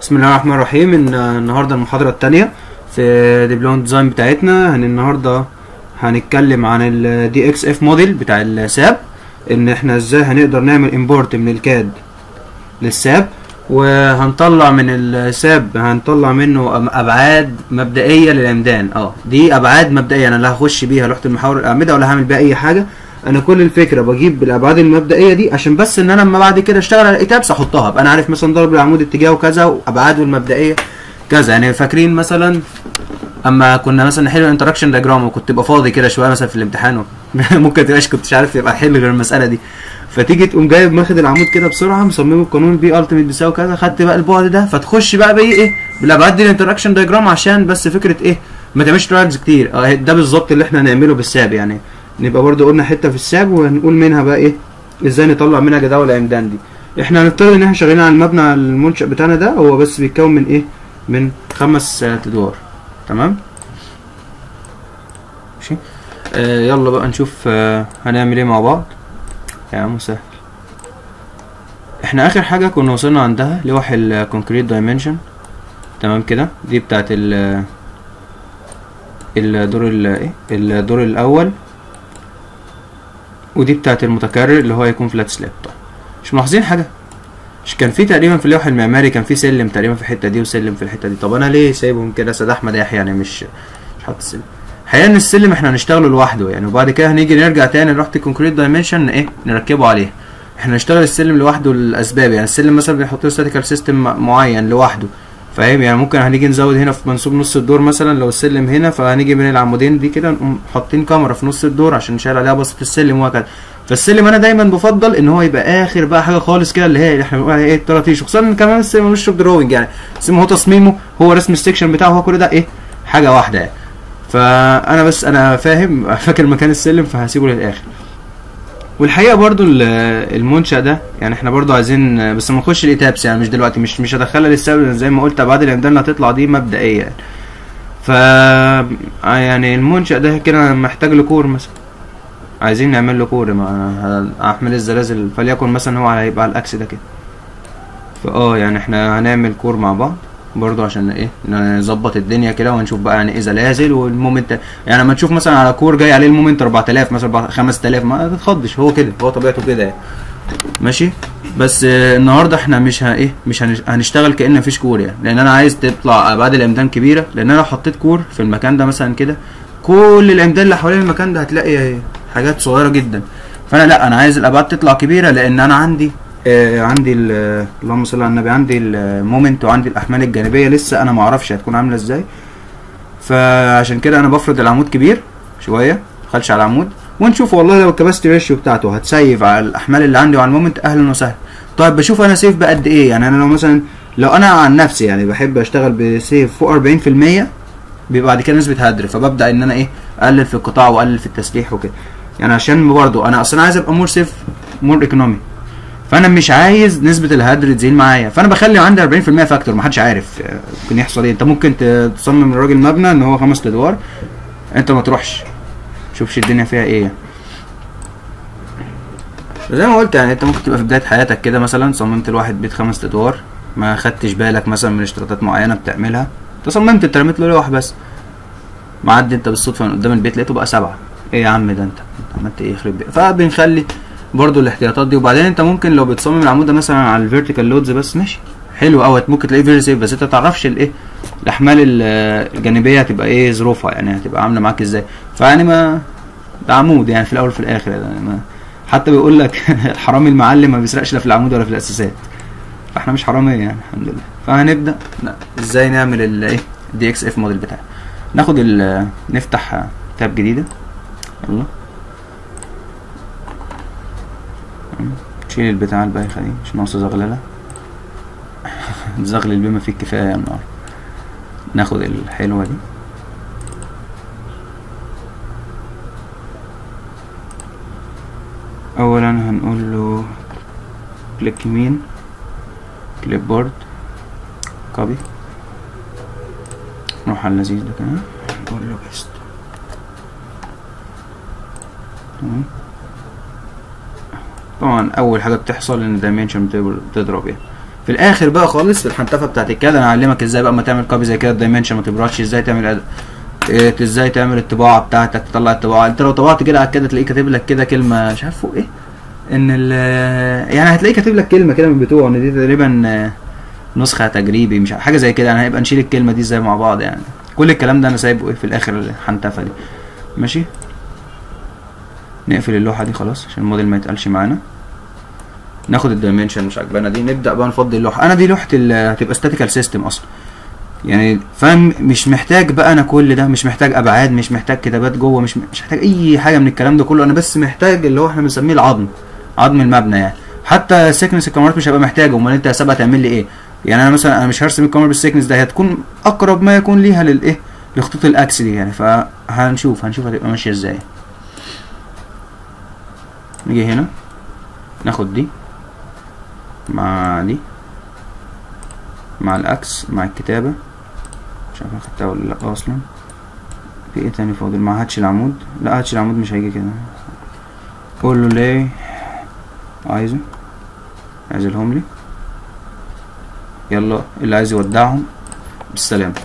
بسم الله الرحمن الرحيم إن النهارده المحاضرة التانية في دبلوم ديزاين بتاعتنا هن النهارده هنتكلم عن ال DXF موديل بتاع الساب ان احنا ازاي هنقدر نعمل امبورت من الكاد للساب وهنطلع من الساب هنطلع منه أم- ابعاد مبدئيه للعمدان اه دي ابعاد مبدئيه انا لا هخش بيها لوحه المحاور الاعمده ولا هعمل بيها اي حاجه انا كل الفكره بجيب الابعاد المبدئيه دي عشان بس ان انا لما بعد كده اشتغل على الايتابس احطها ابقى انا عارف مثلا ضرب العمود اتجاهه كذا وابعاده المبدئيه كذا يعني فاكرين مثلا اما كنا مثلا نحل الانتراكشن دياجرام وكنت تبقى فاضي كده شويه مثلا في الامتحان و- ممكن تبقاش كنتش عارف تبقى حل غير المساله دي فتيجي تقوم جايب ماخد العمود كده بسرعه مصممه القانون بي التيميت بيساوي كذا خدت بقى البعد ده فتخش بقى بايه ايه بالابعاد دي الانتراكشن دياجرام عشان بس فكره ايه ما تعملش ترايلز كتير اه ده بالظبط اللي احنا هنعمله بالساب يعني نبقى برضو قلنا حته في الساب وهنقول منها بقى ايه ازاي نطلع منها جداول العمدان دي احنا هنفترض ان احنا شغالين على المبنى المنشأ بتاعنا ده هو بس بيتكون من ايه من خمس آه، ادوار تمام ماشي آه يلا بقى نشوف آه هنعمل ايه مع بعض يا عم سهل احنا اخر حاجه كنا وصلنا عندها لوح الكونكريت دايمنشن تمام كده دي بتاعت ال الدور ال ايه الدور الاول ودي بتاعت المتكرر اللي هو هيكون فلات سلاب طيب مش ملاحظين حاجه مش كان في تقريبا في اللوح المعماري كان في سلم تقريبا في الحته دي وسلم في الحته دي طب انا ليه سايبهم كده سيد احمد يحيى يعني مش مش حاطط السلم الحقيقه ان السلم احنا هنشتغله لوحده يعني وبعد كده هنيجي نرجع تاني لوحه الكونكريت دايمنشن ايه نركبه عليها احنا نشتغل السلم لوحده للاسباب يعني السلم مثلا بنحط له ستاتيكال سيستم معين لوحده فاهم يعني ممكن هنيجي نزود هنا في منسوب نص الدور مثلا لو السلم هنا فهنيجي من العمودين دي كده نقوم حاطين كاميرا في نص الدور عشان نشيل عليها بسط السلم وهكذا فالسلم انا دايما بفضل ان هو يبقى اخر بقى حاجه خالص كده اللي هي اللي احنا بنقول عليها ايه الطراطيش وخصوصا ان كمان السلم ملوش دروينج يعني السلم هو تصميمه هو رسم السكشن بتاعه هو كل ده ايه حاجه واحده يعني فانا بس انا فاهم فاكر مكان السلم فهسيبه للاخر والحقيقه برضو ال- المنشا ده يعني احنا برضو عايزين بس ما نخش الايتابس يعني مش دلوقتي مش مش هدخلها للسبب زي ما قلت ابعاد العمدان اللي هتطلع دي مبدئيه يعني ف يعني المنشا ده كده محتاج له كور مثلا عايزين نعمل له كور ما احمل الزلازل فليكن مثلا هو هيبقى على الاكس ده كده فاه يعني احنا هنعمل كور مع بعض برضو عشان ايه نظبط الدنيا كده ونشوف بقى يعني ايه زلازل والمومنت يعني لما تشوف مثلا على كور جاي عليه المومنت 4000 مثلا 5000 ما تتخضش هو كده هو طبيعته كده يعني ماشي بس آه، النهارده احنا مش ه... ايه مش هنش... هنشتغل كأن مفيش كور يعني لان انا عايز تطلع ابعاد الامدان كبيره لان انا لو حطيت كور في المكان ده مثلا كده كل الامدان اللي حوالين المكان ده هتلاقي حاجات صغيره جدا فانا لا انا عايز الابعاد تطلع كبيره لان انا عندي آه عندي ال- اللهم صل على النبي عندي المومنت وعندي الاحمال الجانبيه لسه انا ما اعرفش هتكون عامله ازاي فعشان كده انا بفرض العمود كبير شويه خلش على العمود ونشوف والله لو الكباستي ريشيو بتاعته هتسيف على الاحمال اللي عندي وعلى المومنت اهلا وسهلا طيب بشوف انا سيف بقد ايه يعني انا لو مثلا لو انا عن نفسي يعني بحب اشتغل بسيف فوق 40% بيبقى بعد كده نسبه هدر فببدا ان انا ايه اقلل في القطاع واقلل في التسليح وكده يعني عشان برضه انا اصلا عايز ابقى مور سيف مور ايكونومي فانا مش عايز نسبه الهدر تزيد معايا فانا بخلي عندي 40% فاكتور محدش عارف آه، ممكن يحصل ايه انت ممكن ت- تصمم الراجل مبنى ان هو خمس ادوار انت ما تروحش شوفش الدنيا فيها ايه زي ما قلت يعني انت ممكن تبقى في بدايه حياتك كده مثلا صممت الواحد بيت خمس ادوار ما خدتش بالك مثلا من اشتراطات معينه بتعملها انت صممت انت رميت له لوح بس معدي انت بالصدفه من قدام البيت لقيته بقى سبعه ايه يا عم ده انت انت عملت ايه يخرب بيت فبنخلي برضو الاحتياطات دي وبعدين انت ممكن لو بتصمم العمود ده مثلا على الفيرتيكال لودز بس ماشي حلو قوي ممكن تلاقيه فيري سيف بس انت تعرفش الايه الاحمال ال- الجانبيه هتبقى ايه ظروفها يعني هتبقى عامله معاك ازاي فيعني ما ده عمود يعني في الاول وفي الاخر يعني ما حتى بيقول لك الحرامي المعلم ما بيسرقش لا في العمود ولا في الاساسات فاحنا مش حراميه يعني الحمد لله فهنبدا لا، ازاي نعمل الايه دي اكس اف موديل بتاعنا ناخد ال نفتح تاب جديده يلا شيل البتاع البايخه دي مش ناقصه زغلله زغلل بما فيه الكفايه يا النهار ناخد الحلوه دي اولا هنقول له كليك يمين كليب بورد كوبي نروح على اللذيذ ده كده نقول له بيست تمام طبعا اول حاجه بتحصل ان الدايمنشن بتضرب يعني في الاخر بقى خالص في الحنتفه بتاعت الكاد انا هعلمك ازاي بقى ما تعمل كوبي زي كده الدايمنشن ما تبردش ازاي تعمل أد... إيه ازاي تعمل الطباعه بتاعتك تطلع الطباعه انت لو طبعت كده على كده تلاقيه كاتب لك كده كلمه مش عارف فوق ايه ان ال يعني هتلاقيه كاتب لك كلمه كده من بتوعه ان دي تقريبا آه، نسخه تجريبي مش عارف- حاجه زي كده يعني هيبقى نشيل الكلمه دي ازاي مع بعض يعني كل الكلام ده انا سايبه ايه في الاخر الحنتفه دي ماشي نقفل اللوحه دي خلاص عشان الموديل ما يتقالش معانا ناخد الدايمنشن مش عاجبانا دي نبدا بقى نفضي اللوحه انا دي لوحه ال- هتبقى ستاتيكال سيستم اصلا يعني فاهم مش محتاج بقى انا كل ده مش محتاج ابعاد مش محتاج كتابات جوه مش مش محتاج اي حاجه من الكلام ده كله انا بس محتاج اللي هو احنا بنسميه العظم عظم المبنى يعني حتى سيكنس الكاميرات مش هيبقى محتاج امال انت هسيبها تعمل لي ايه يعني انا مثلا انا مش هرسم الكاميرا بالسيكنس ده هي هتكون اقرب ما يكون ليها للايه لخطوط الاكس دي يعني فهنشوف هنشوف هتبقى ماشيه ازاي نيجي هنا ناخد دي مع دي مع الاكس مع الكتابه مش عارف أنا خدتها ولا لا اصلا في ايه تاني فاضل مع هاتش العمود لا هاتش العمود مش هيجي كده قول له ليه عايزه عايزلهم لي يلا اللي عايز يودعهم بالسلامة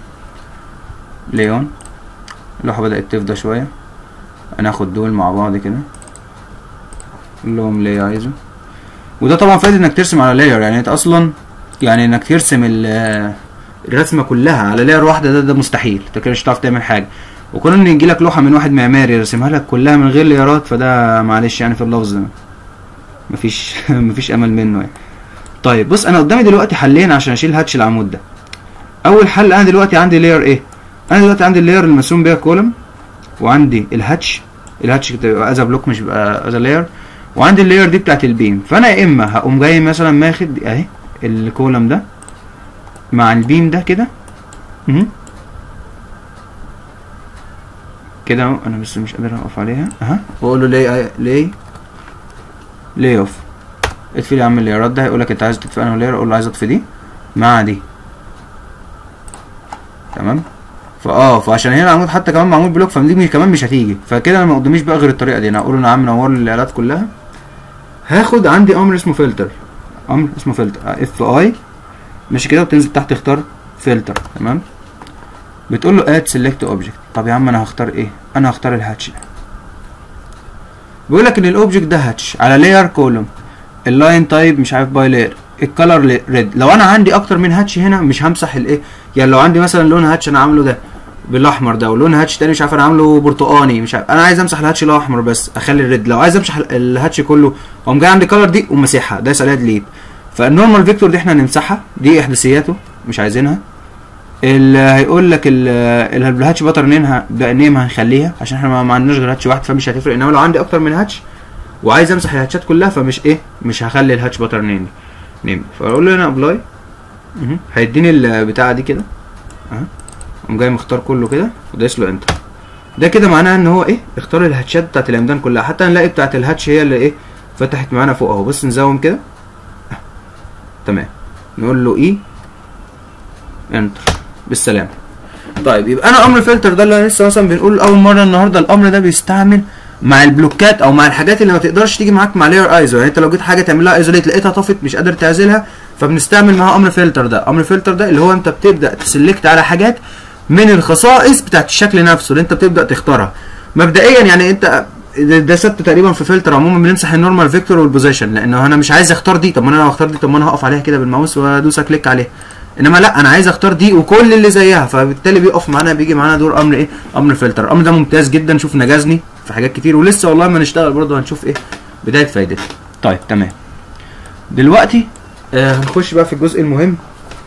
ليون اللوحة بدأت تفضى شوية هناخد دول مع بعض كده قول لهم ليه عايزه وده طبعا فايدة انك ترسم على لاير يعني انت اصلا يعني انك ترسم ال- الرسمة كلها على لاير واحدة ده ده مستحيل انت كده مش هتعرف تعمل حاجة وكون ان يجي لك لوحة من واحد معماري يرسمها لك كلها من غير لايرات فده معلش يعني في اللفظ مفيش مفيش امل منه يعني طيب بص انا قدامي دلوقتي حلين عشان اشيل هاتش العمود ده اول حل انا دلوقتي عندي لاير ايه انا دلوقتي عندي اللاير المرسوم بيها كولم وعندي الهاتش الهاتش بتبقى از بلوك مش بيبقى از لاير وعندي اللاير دي بتاعت البيم فانا يا اما هقوم جاي مثلا ماخد اهي الكولم ده مع البيم ده كده مهم. كده اهو انا بس مش قادر اقف عليها اها واقول له ليه ليه ليه اوف اطفي لي يا عم الليرات ده هيقول لك انت عايز تطفي انهي لير اقول له عايز اطفي دي مع دي تمام فاه فعشان هنا العمود حتى كمان معمول بلوك فدي مش- كمان مش هتيجي فكده انا ما قداميش بقى غير الطريقه دي انا هقول له انا عم نور لي الليرات كلها هاخد عندي امر اسمه فلتر امر اسمه فلتر اف اي ماشي كده وتنزل تحت اختار فلتر تمام بتقول له اد سيلكت اوبجكت طب يا عم انا هختار ايه انا هختار الهاتش ده بيقول لك ان الاوبجكت ده هاتش على لاير كولوم اللاين تايب مش عارف باي لاير الكالر ريد لو انا عندي اكتر من هاتش هنا مش همسح الايه يعني لو عندي مثلا لون هاتش انا عامله ده بالاحمر ده ولون هاتش تاني مش عارف انا عامله برتقاني مش عارف انا عايز امسح الهاتش الاحمر بس اخلي الريد لو عايز امسح ال- الهاتش كله اقوم جاي عندي كالر دي ومسحها دايس عليها ديليت فالنورمال فيكتور دي احنا نمسحها دي احداثياته مش عايزينها اللي هيقول لك ال- ال- الهاتش باتر نيمها نيم هنخليها عشان احنا ما- ما عندناش غير هاتش واحد فمش هتفرق انما لو عندي اكتر من هاتش وعايز امسح الهاتشات كلها فمش ايه مش هخلي الهاتش باتر نيم نيم فاقول له هنا ابلاي هيديني البتاعه دي كده اهو قوم جاي مختار كله كده ودايس له انتر ده كده معناه ان هو ايه اختار الهاتشات بتاعت العمدان كلها حتى نلاقي بتاعت الهاتش هي اللي ايه فتحت معانا فوق اهو بص نزوم كده آه. تمام نقول له اي انتر بالسلامه طيب يبقى انا امر فلتر ده اللي أنا لسه مثلا بنقول اول مره النهارده الامر ده بيستعمل مع البلوكات او مع الحاجات اللي ما تقدرش تيجي معاك مع لاير ايزو يعني انت لو جيت حاجه تعمل لها ايزوليت لقيتها طفت مش قادر تعزلها فبنستعمل معاها امر فلتر ده امر فلتر ده اللي هو انت بتبدا تسلكت على حاجات من الخصائص بتاعت الشكل نفسه اللي انت بتبدا تختارها مبدئيا يعني انت ده ده ثبت تقريبا في فلتر عموما بنمسح النورمال فيكتور والبوزيشن لانه انا مش عايز اختار دي طب ما انا لو اختار دي طب ما انا هقف عليها كده بالماوس وادوس كليك عليها انما لا انا عايز اختار دي وكل اللي زيها فبالتالي بيقف معانا بيجي معانا دور امر ايه امر فلتر الامر ده ممتاز جدا شوف نجزني في حاجات كتير ولسه والله ما نشتغل برضه هنشوف ايه بدايه فايدته طيب تمام دلوقتي آه هنخش بقى في الجزء المهم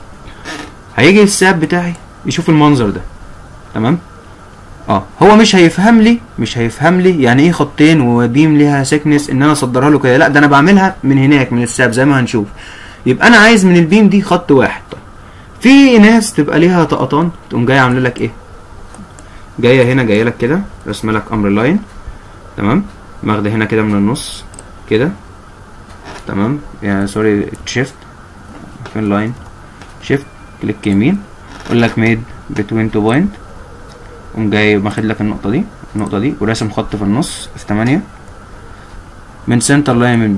هيجي الساب بتاعي يشوف المنظر ده تمام اه هو مش هيفهم لي مش هيفهم لي يعني ايه خطين وبيم ليها سيكنس ان انا اصدرها له كده لا ده انا بعملها من هناك من الساب زي ما هنشوف يبقى انا عايز من البيم دي خط واحد طيب في ناس تبقى ليها طقطان تقوم جايه عامله لك ايه جايه هنا جايه لك كده رسمه لك امر لاين تمام ماخده هنا كده من النص كده تمام يعني سوري شيفت فين لاين شيفت كليك يمين يقول لك ميد بتوين تو بوينت قوم جاي واخد لك النقطة دي النقطة دي وراسم خط في النص في تمانية من سنتر لاين من بي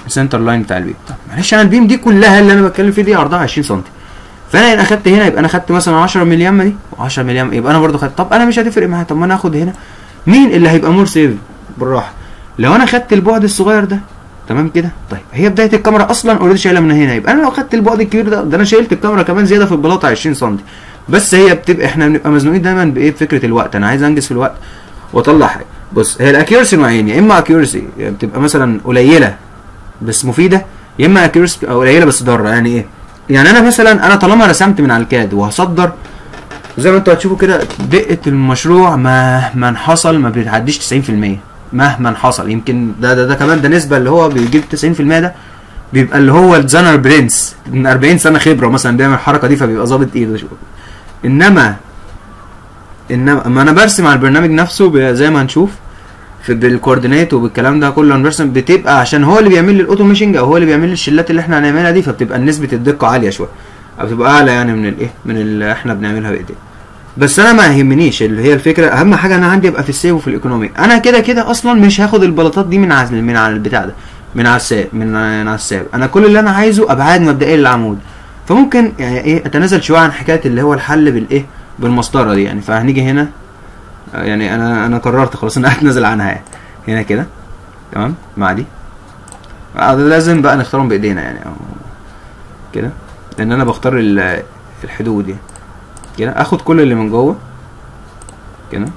سنتر لاين بتاع البيم طب معلش انا البيم دي كلها اللي انا بتكلم فيه دي عرضها 20 سم فانا ان اخدت هنا يبقى انا اخدت مثلا 10 مليم دي و10 مليم يبقى انا برضو خدت طب انا مش هتفرق معايا طب ما انا اخد هنا مين اللي هيبقى مور سيف بالراحه لو انا خدت البعد الصغير ده تمام كده طيب هي بدايه الكاميرا اصلا اوريدي شايلها من هنا يبقى انا لو خدت البعد الكبير ده ده انا شايلت الكاميرا كمان زياده في البلاطه 20 سم بس هي بتبقى احنا بنبقى مزنوقين دايما بايه بفكره الوقت انا عايز انجز في الوقت واطلع حاجه بص هي الاكيورسي نوعين يا اما اكيورسي بتبقى مثلا قليله بس مفيده يا اما اكيورسي بتبقى قليله بس ضاره يعني ايه يعني انا مثلا انا طالما رسمت من على الكاد وهصدر زي ما انتوا هتشوفوا كده دقه المشروع مهما حصل ما بتعديش 90% مهما حصل يمكن ده ده, ده كمان ده نسبه اللي هو بيجيب 90% ده بيبقى اللي هو الديزاينر برنس من 40 سنه خبره مثلا بيعمل الحركه دي فبيبقى ظابط ايده شويه انما انما ما انا برسم على البرنامج نفسه ب- زي ما هنشوف في بالكوردينات وبالكلام ده كله انا برسم بتبقى عشان هو اللي بيعمل لي الاوتوميشنج او هو اللي بيعمل لي الشلات اللي احنا هنعملها دي فبتبقى نسبه الدقه عاليه شويه او بتبقى اعلى يعني من الايه من اللي احنا بنعملها بايدينا بس انا ما يهمنيش اللي هي الفكره اهم حاجه انا عندي ابقى في السيف وفي الايكونومي انا كده كده اصلا مش هاخد البلاطات دي من على من على البتاع ده من على الساب من على الساب انا كل اللي انا عايزه ابعاد مبدئيه للعمود فممكن يعني ايه اتنازل شويه عن حكايه اللي هو الحل بالايه بالمسطره دي يعني فهنيجي هنا آه، يعني انا انا قررت خلاص ان أنا اتنازل عنها يعني هنا كده تمام مع دي آه، ده لازم بقى نختارهم بايدينا يعني أو كده لان انا بختار ال- الحدود يعني كده اخد كل اللي من جوه كده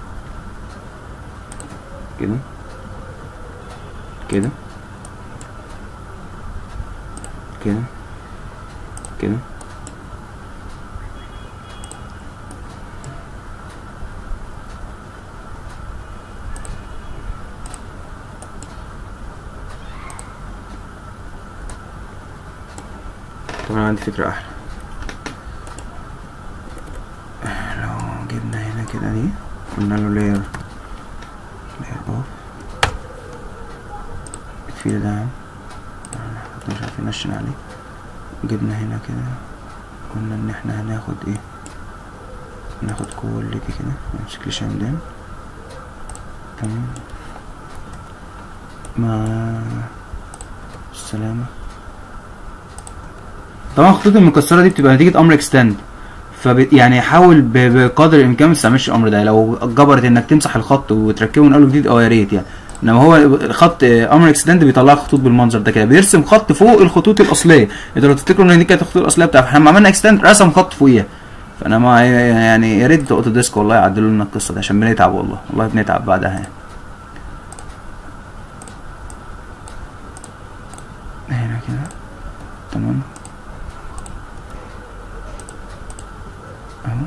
كده كده كده كده طب انا عندي فكرة احلى لو جبنا هنا كده دي قلنا له layer layer off الفيل ده احنا مش عارفين نشن عليه جبنا هنا كده قلنا ان احنا هناخد ايه ناخد كل دي كده نمسك الشمدان تمام مع السلامة طبعا الخطوط المكسرة دي بتبقى نتيجة امر اكستند فب يعني حاول ب- بقدر الامكان ما تستعملش الامر ده لو جبرت انك تمسح الخط وتركبه من اول وجديد اه يا ريت يعني انما هو خط امر اكستند بيطلع لك خطوط بالمنظر ده كده بيرسم خط فوق الخطوط الاصليه انتوا لو تفتكروا ان دي كانت الخطوط الاصليه بتاعت احنا لما عملنا اكستند رسم خط فوقيها فانا ما يعني يا ريت بتوع اوتو ديسك والله يعدلوا لنا القصه دي عشان بنتعب والله والله بنتعب بعدها يعني هنا كده تمام اهو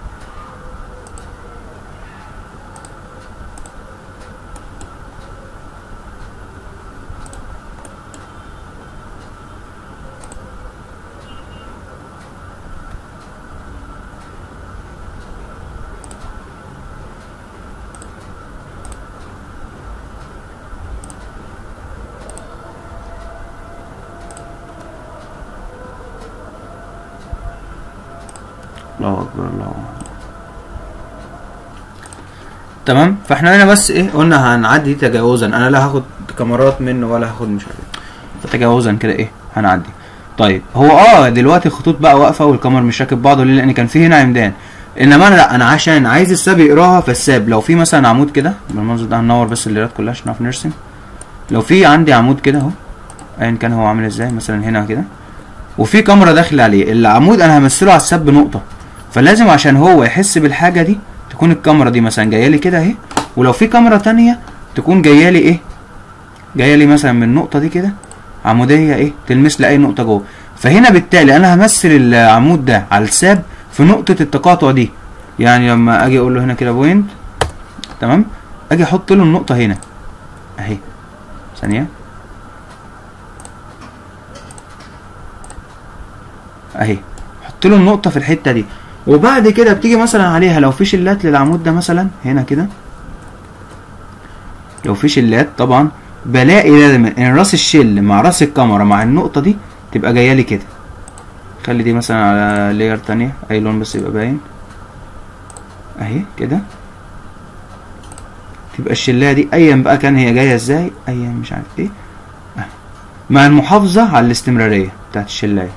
الله اكبر الله أكبر. تمام فاحنا هنا بس ايه قلنا هنعدي تجاوزا انا لا هاخد كاميرات منه ولا هاخد مش عارف ايه فتجاوزا كده ايه هنعدي طيب هو اه دلوقتي الخطوط بقى واقفه والكاميرا مش راكب بعضه ليه لان كان في هنا عمدان انما انا لا انا عشان عايز الساب يقراها فالساب لو في مثلا عمود كده بالمنظر ده هننور بس الليرات كلها عشان نعرف نرسم لو في عندي عمود كده اهو ايا كان هو عامل ازاي مثلا هنا كده وفي كاميرا داخله عليه العمود انا همثله على الساب بنقطه فلازم عشان هو يحس بالحاجه دي تكون الكاميرا دي مثلا جايه لي كده اهي ولو في كاميرا تانية تكون جايه لي ايه جايه لي مثلا من النقطه دي كده عموديه ايه تلمس لي اي نقطه جوه فهنا بالتالي انا همثل العمود ده على الساب في نقطه التقاطع دي يعني لما اجي اقول له هنا كده بوينت تمام اجي احط له النقطه هنا اهي ثانيه اهي حط له النقطه في الحته دي وبعد كده بتيجي مثلا عليها لو في شلات للعمود ده مثلا هنا كده لو في شلات طبعا بلاقي لازم ان راس الشل مع راس الكاميرا مع النقطه دي تبقى جايه لي كده خلي دي مثلا على لاير تانية اي لون بس يبقى باين اهي كده تبقى الشلايه دي ايا بقى كان هي جايه ازاي ايا مش عارف ايه أه. مع المحافظه على الاستمراريه بتاعت الشلايه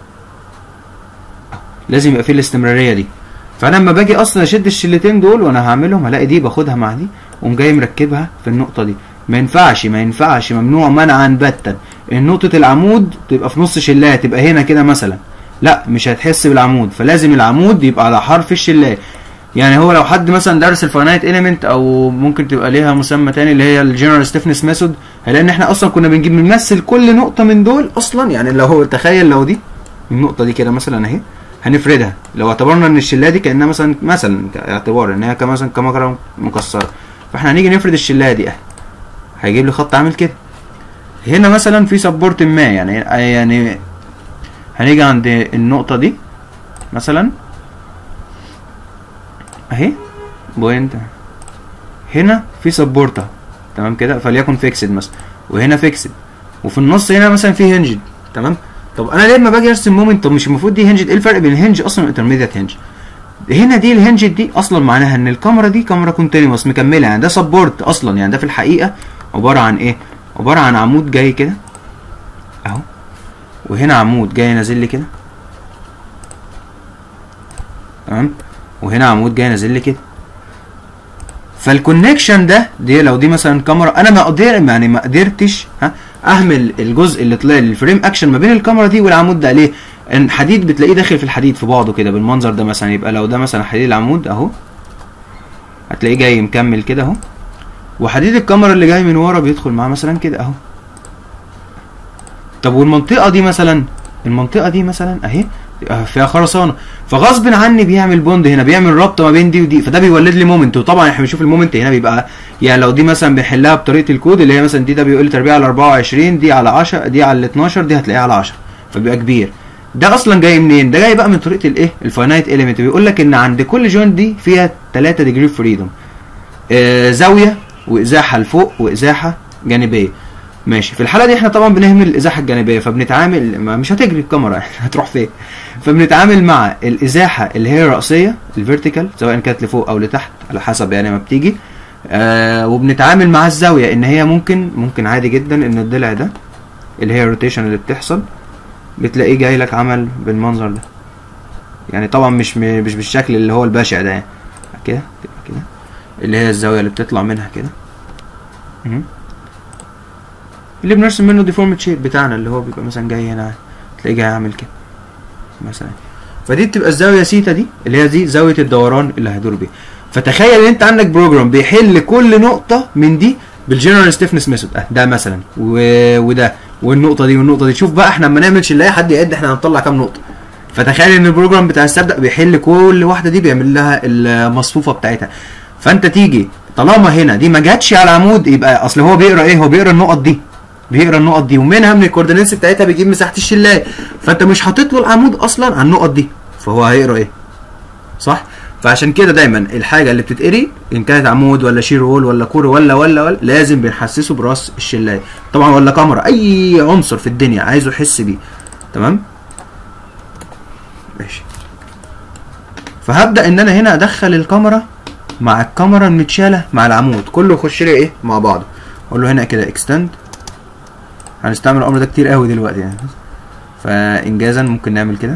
لازم يبقى فيه الاستمراريه دي فانا لما باجي اصلا اشد الشلتين دول وانا هعملهم هلاقي دي باخدها مع دي وقوم جاي مركبها في النقطه دي ما ينفعش ما ينفعش ممنوع منعا باتا ان نقطه العمود تبقى في نص شلايه تبقى هنا كده مثلا لا مش هتحس بالعمود فلازم العمود يبقى على حرف الشلايه يعني هو لو حد مثلا درس الفاينايت اليمنت او ممكن تبقى ليها مسمى تاني اللي هي الجنرال ستيفنس ميثود هيلاقي ان احنا اصلا كنا بنجيب بنمثل كل نقطه من دول اصلا يعني لو هو تخيل لو دي النقطه دي كده مثلا اهي هنفردها لو اعتبرنا ان الشلايه دي كانها مثلا مثلا اعتبار ان هي مثلا كمكره مكسره فاحنا هنيجي نفرد الشلايه دي اهي هيجيب لي خط عامل كده هنا مثلا في سبورت ما يعني يعني هنيجي عند النقطه دي مثلا اهي بوينت هنا في سبورتا تمام كده فليكن فيكسد مثلا وهنا فيكسد وفي النص هنا مثلا في هنجد تمام طب انا ليه لما باجي ارسم مومنت طب مش المفروض دي هنجد ايه الفرق بين الهنج اصلا والانترميديت هنج هنا دي الهنجد دي اصلا معناها ان الكاميرا دي كاميرا كونتينوس مكمله يعني ده سبورت اصلا يعني ده في الحقيقه عباره عن ايه عباره عن عمود جاي كده اهو وهنا عمود جاي نازل لي كده تمام وهنا عمود جاي نازل لي كده فالكونكشن ده دي لو دي مثلا كاميرا انا ما قدر يعني ما قدرتش ها اهمل الجزء اللي طلع لي الفريم اكشن ما بين الكاميرا دي والعمود ده ليه؟ ان حديد بتلاقيه داخل في الحديد في بعضه كده بالمنظر ده مثلا يبقى لو ده مثلا حديد العمود اهو هتلاقيه جاي مكمل كده اهو وحديد الكاميرا اللي جاي من ورا بيدخل معاه مثلا كده اهو طب والمنطقه دي مثلا المنطقه دي مثلا اهي فيها خرسانه فغصب عني بيعمل بوند هنا بيعمل ربط ما بين دي ودي فده بيولد لي مومنت وطبعا احنا بنشوف المومنت هنا بيبقى يعني لو دي مثلا بنحلها بطريقه الكود اللي هي مثلا دي ده بيقول تربيع على 24 دي على 10 دي على 12 دي هتلاقيها على 10 فبيبقى كبير ده اصلا جاي منين ده جاي بقى من طريقه الايه الفاينايت اليمنت بيقول لك ان عند كل جوينت دي فيها 3 ديجري فريدوم آه زاويه وازاحه لفوق وازاحه جانبيه ماشي في الحاله دي احنا طبعا بنهمل الازاحه الجانبيه فبنتعامل ما مش هتجري الكاميرا هتروح فين فبنتعامل مع الازاحه اللي هي الراسيه الفيرتيكال سواء كانت لفوق او لتحت على حسب يعني ما بتيجي آه وبنتعامل مع الزاويه ان هي ممكن ممكن عادي جدا ان الضلع ده اللي هي الروتيشن اللي بتحصل بتلاقيه جاي لك عمل بالمنظر ده يعني طبعا مش مش بالشكل اللي هو البشع ده يعني كده تبقى كده اللي هي الزاويه اللي بتطلع منها كده اللي بنرسم منه ديفورمت شيب بتاعنا اللي هو بيبقى مثلا جاي هنا تلاقيه جاي عامل كده مثلا فدي بتبقى الزاويه سيتا دي اللي هي دي زاويه الدوران اللي هيدور بيها فتخيل ان انت عندك بروجرام بيحل كل نقطه من دي بالجنرال ستيفنس ميثود اه ده مثلا و... وده والنقطه دي والنقطه دي شوف بقى احنا لما نعمل نلاقي حد يعد احنا هنطلع كام نقطه فتخيل ان البروجرام بتاع السبدأ بيحل كل واحده دي بيعمل لها المصفوفه بتاعتها فانت تيجي طالما هنا دي ما جاتش على العمود يبقى اصل هو بيقرا ايه هو بيقرا النقط دي بيقرا النقط دي ومنها من الكوردينيتس بتاعتها بيجيب مساحه الشلايه فانت مش حاطط له العمود اصلا على النقط دي فهو هيقرا ايه صح فعشان كده دايما الحاجه اللي بتتقري ان كانت عمود ولا شير وول ولا كور ولا ولا ولا لازم بنحسسه براس الشلايه طبعا ولا كاميرا اي عنصر في الدنيا عايزه يحس بيه تمام ماشي فهبدا ان انا هنا ادخل الكاميرا مع الكاميرا المتشاله مع العمود كله يخش لي ايه مع بعضه اقول له هنا كده اكستند هنستعمل الامر ده كتير قوي دلوقتي يعني فانجازا ممكن نعمل كده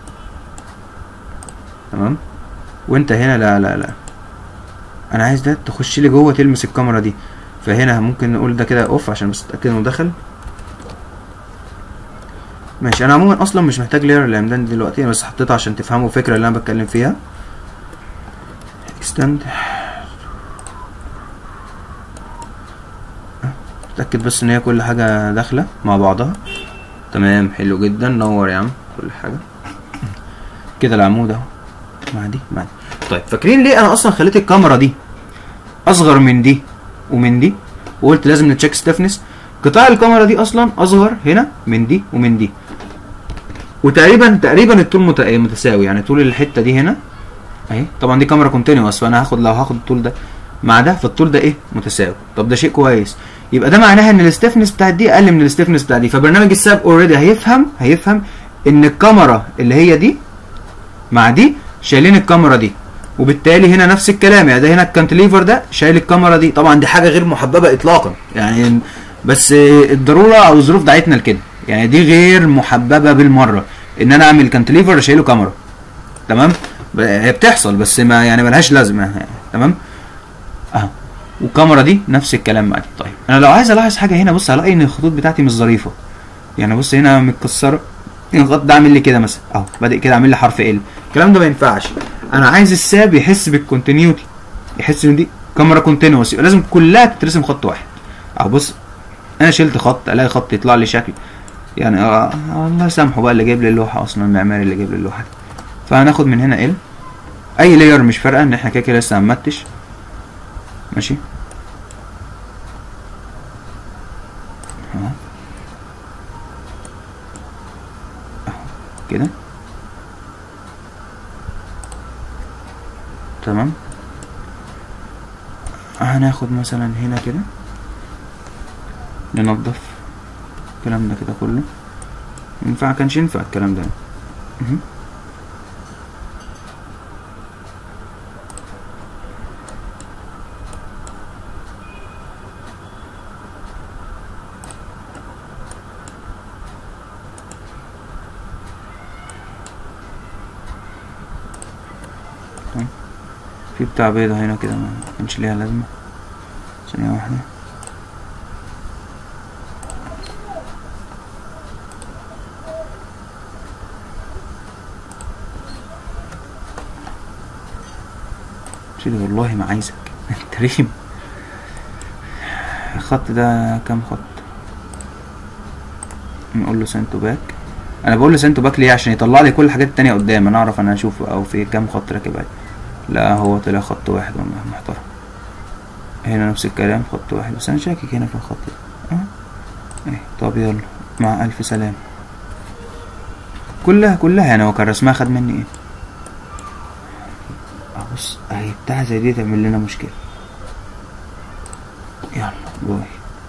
تمام وانت هنا لا لا لا انا عايز ده تخش لي جوه تلمس الكاميرا دي فهنا ممكن نقول ده كده اوف عشان بس اتاكد انه دخل ماشي انا عموما اصلا مش محتاج لير العمدان دي دلوقتي انا بس حطيتها عشان تفهموا الفكره اللي انا بتكلم فيها اكستند اتاكد بس ان هي كل حاجه داخله مع بعضها تمام حلو جدا نور يا عم كل حاجه كده العمود اهو مع دي مع دي طيب فاكرين ليه انا اصلا خليت الكاميرا دي اصغر من دي ومن دي وقلت لازم نتشيك ستيفنس قطاع الكاميرا دي اصلا اصغر هنا من دي ومن دي وتقريبا تقريبا الطول مت- متساوي يعني طول الحته دي هنا اهي طبعا دي كاميرا كونتينوس فانا هاخد لو هاخد الطول ده مع ده فالطول ده ايه متساوي طب ده شيء كويس يبقى ده معناها ان الستيفنس بتاعت دي اقل من الستيفنس بتاعت دي فبرنامج الساب اوريدي هيفهم هيفهم ان الكاميرا اللي هي دي مع دي شايلين الكاميرا دي وبالتالي هنا نفس الكلام يعني ده هنا الكانتليفر ده شايل الكاميرا دي طبعا دي حاجه غير محببه اطلاقا يعني بس الضروره او الظروف دعتنا لكده يعني دي غير محببه بالمره ان انا اعمل كانتليفر اشيله كاميرا تمام ب- هي بتحصل بس ما يعني ملهاش لازمه يعني. تمام اهو والكاميرا دي نفس الكلام معايا طيب انا لو عايز الاحظ حاجه هنا بص هلاقي ان الخطوط بتاعتي مش ظريفه يعني بص هنا متكسره الخط ده عامل لي كده مثلا اهو بادئ كده عامل لي حرف ال الكلام ده ما ينفعش انا عايز الساب يحس بالكونتينيوتي يحس ان دي كاميرا كونتينوس يبقى لازم كلها تترسم خط واحد اهو بص انا شلت خط الاقي خط يطلع لي شكل يعني آه آه، الله يسامحه بقى اللي جايب لي اللوحه اصلا المعماري اللي جايب لي اللوحه دي فهناخد من هنا ال اي لاير مش فارقه ان احنا كده كده لسه هنمتش ماشي اهو اهو كده تمام هناخد مثلا هنا كده ننضف الكلام ده كده كله ينفع كانش ينفع الكلام ده مهم. تمام. في بتاع بيضة هنا كده ما كانش ليها لازمة ثانية واحدة سيدي والله ما عايزك انت رخم الخط ده كام خط نقول له سنتو باك انا بقول له سنتو باك ليه عشان يطلع لي كل الحاجات التانية قدام انا اعرف انا اشوف او في كام خط راكب عليه لا هو طلع خط واحد والله محترم هنا نفس الكلام خط واحد بس انا شاكك هنا في الخط ده اه ايه طب يلا مع الف سلام كلها كلها يعني هو كان رسمها خد مني ايه اه بص اهي بتاع زي دي تعمل لنا مشكلة يلا باي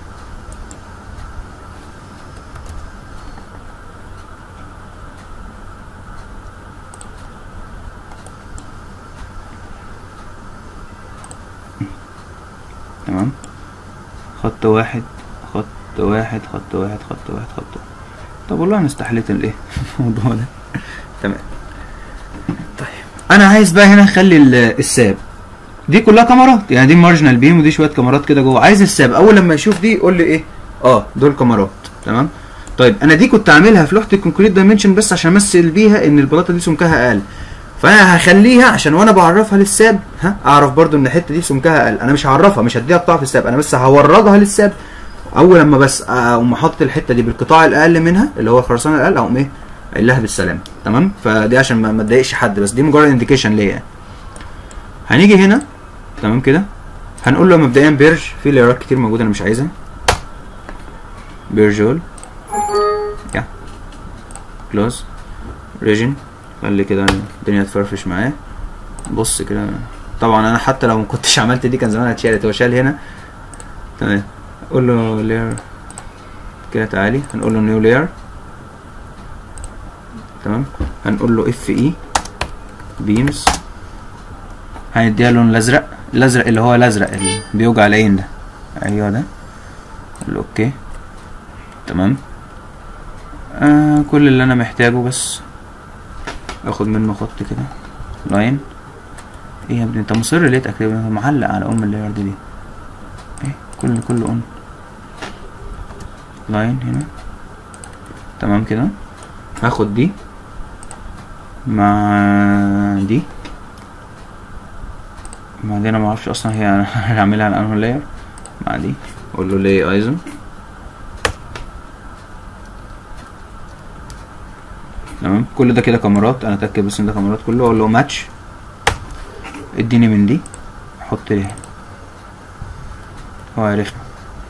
تمام خط واحد خط واحد خط واحد خط واحد خط واحد طب والله انا استحليت الايه الموضوع ده تمام طيب انا عايز بقى هنا اخلي ال- الساب دي كلها كاميرات يعني دي مارجنال بيم ودي شويه كاميرات كده جوه عايز الساب اول لما يشوف دي يقول لي ايه اه دول كاميرات تمام طيب انا دي كنت عاملها في لوحه الكونكريت دايمنشن بس عشان امثل بيها ان البلاطه دي سمكها اقل فانا هخليها عشان وانا بعرفها للساب ها اعرف برضو ان الحته دي سمكها اقل انا مش هعرفها مش هديها قطاع في الساب انا بس هوردها للساب اول لما بس اقوم حاطط الحته دي بالقطاع الاقل منها اللي هو الخرسانه الاقل اقوم ايه قايل لها بالسلامه تمام فدي عشان ما ما تضايقش حد بس دي مجرد انديكيشن ليا يعني. هنيجي هنا تمام كده هنقول له مبدئيا بيرج في لايرات كتير موجوده انا مش عايزها بيرجول يا كلوز ريجن خلي كده الدنيا تفرفش معاه بص كده طبعا انا حتى لو ما كنتش عملت دي كان زمانها اتشالت هو شال هنا تمام قول له لاير كده تعالي هنقول له نيو لاير تمام هنقول له اف اي بيمز هنديها اللون الازرق الازرق اللي هو الازرق اللي بيوجع العين ده ايوه ده قول له اوكي تمام آه كل اللي انا محتاجه بس اخد منه خط كده لاين ايه يا ابني انت مصر ليه تقريبا معلق على ام اللاير دي ليه ايه كل كل اون لاين هنا تمام كده هاخد دي مع دي مع دي انا معرفش اصلا هي هعملها على انه لاير مع دي اقول له ليه ايزو تمام كل ده كده كاميرات انا اتاكد بس ان ده كاميرات كله اقول له ماتش اديني من دي حط لي هنا هو عرفنا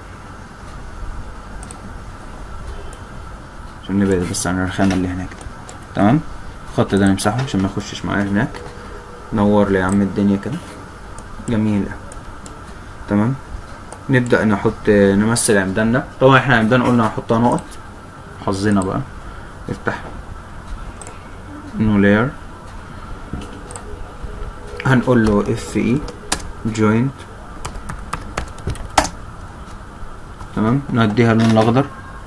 عشان نبعد بس عن الرخامة اللي هناك دي. تمام الخط ده نمسحه عشان ما يخشش معايا هناك نور لي يا عم الدنيا كده جميل أوي. تمام نبدأ نحط نمثل عمداننا طبعا احنا عمدان قلنا هنحطها نقط حظنا بقى افتح نو لاير هنقول له اف اي جوينت تمام نديها اللون الاخضر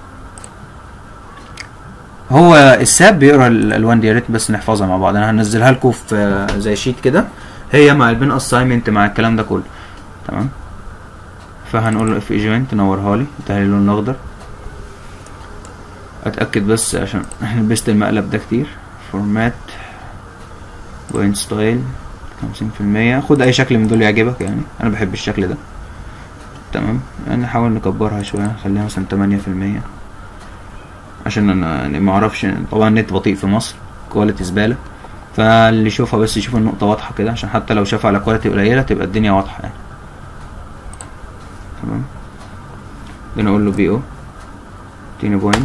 هو الساب بيقرا الالوان دي يا ريت بس نحفظها مع بعض انا هنزلها لكم في آه، زي شيت كده هي مع البين اساينمنت مع الكلام ده كله تمام فهنقول له اف ايجنت نورها لي اديها لي اللون الاخضر اتاكد بس عشان احنا لبست المقلب ده كتير فورمات بوينت ستايل خمسين في المية خد اي شكل من دول يعجبك يعني انا بحب الشكل ده تمام يعني نحاول نكبرها شوية نخليها مثلا تمانية في المية عشان انا يعني ما اعرفش طبعا النت بطيء في مصر كواليتي زبالة فاللي يشوفها بس يشوف النقطة واضحة كده عشان حتى لو شافها على كواليتي قليلة تبقى الدنيا واضحة يعني تمام بنقول له بي او تيني بوينت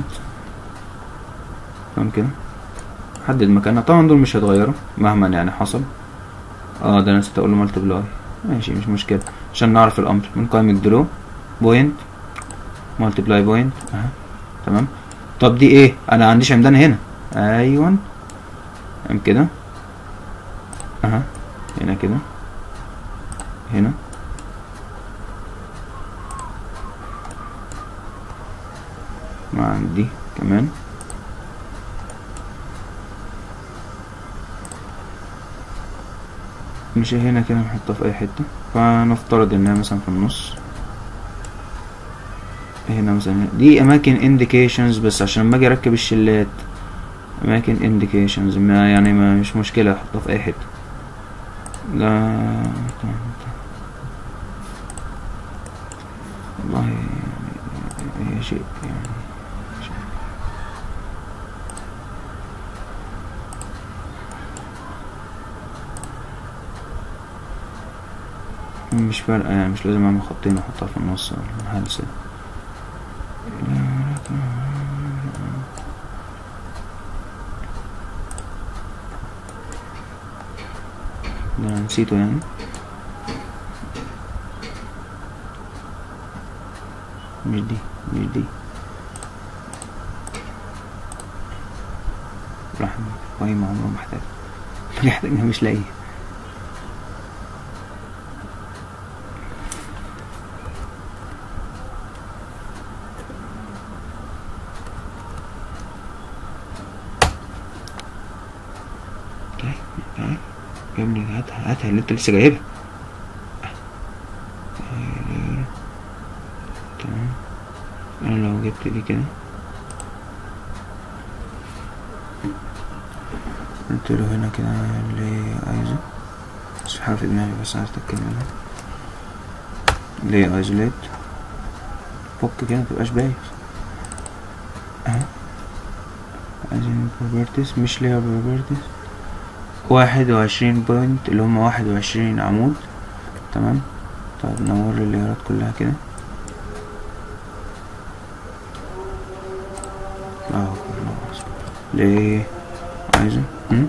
تمام كده حدد مكانها طبعا دول مش هيتغيروا مهما يعني حصل اه ده انا نسيت اقول له مالتيبلاي ماشي مش مشكلة عشان نعرف الامر من قائمة درو بوينت مالتيبلاي بوينت اها تمام طب دي ايه انا عنديش عمدان هنا ايوه ام كده اها هنا كده هنا مع دي كمان مش هنا كده نحطها في اي حتة فنفترض انها مثلا في النص هنا مثلا دي اماكن انديكيشنز بس عشان لما اجي اركب الشلات اماكن انديكيشنز ما يعني ما مش مشكلة احطها في اي حتة لا والله يعني هي شيء يعني مش فارقة يعني مش لازم اعمل خطين واحطها في النص ولا هلسة ده أنا نسيته يعني مش دي مش دي رحمة قايمة عمره ما احتاج محتاجها مش لاقيه طيب تعال يا ابني هاتها هاتها اللي انت لسه جايبها تمام انا لو جبت دي كده قلت له هنا كده اللي عايزه بس في حاجة في دماغي بس عايز اتأكد منها ليه ايزوليت فك كده متبقاش بايظ اهو عايزين بروبرتيز مش ليها بروبرتيز واحد وعشرين بوينت اللي هما واحد وعشرين عمود تمام طيب نور لي الليرات كلها كده اه خلاص ليه عايزه هم؟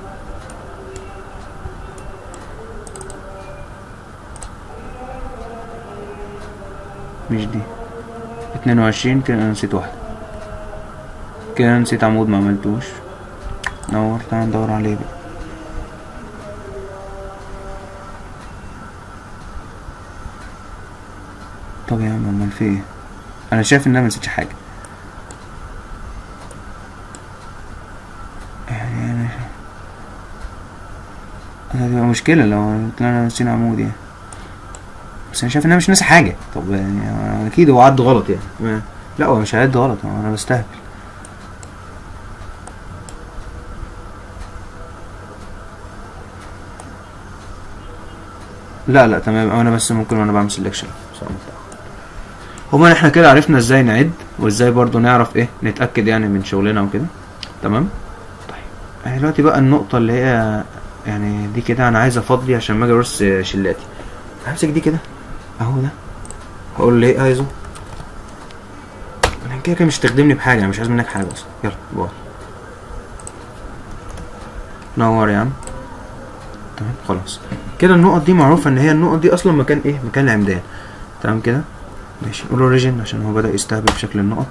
مش دي اتنين وعشرين كده انا نسيت واحدة كده نسيت عمود ما عملتوش نور تعال ندور عليه بقى طب يا عم امال في ايه انا شايف ان انا منسيتش حاجة يعني انا انا هتبقى مشكلة لو طلعنا نسينا عمود يعني بس انا شايف ان انا مش ناسي حاجة طب يعني هو اكيد هو عد غلط يعني ما- لا هو مش هيعد غلط هو انا بستهبل لا لا تمام انا بس ممكن وانا بعمل سelection هما احنا كده عرفنا ازاي نعد وازاي برضو نعرف ايه نتأكد يعني من شغلنا وكده تمام طيب يعني دلوقتي بقى النقطة اللي هي يعني دي كده انا عايز افضي عشان ما اجي ارص شلاتي همسك دي كده اهو ده هقول له ايه عايزه انا كده كده مش تخدمني بحاجة انا مش عايز منك حاجة اصلا يلا باي نور يا عم تمام خلاص كده النقط دي معروفة ان هي النقط دي اصلا مكان ايه مكان العمدان تمام كده ماشي قول اوريجين عشان هو بدأ يستهبل بشكل النقط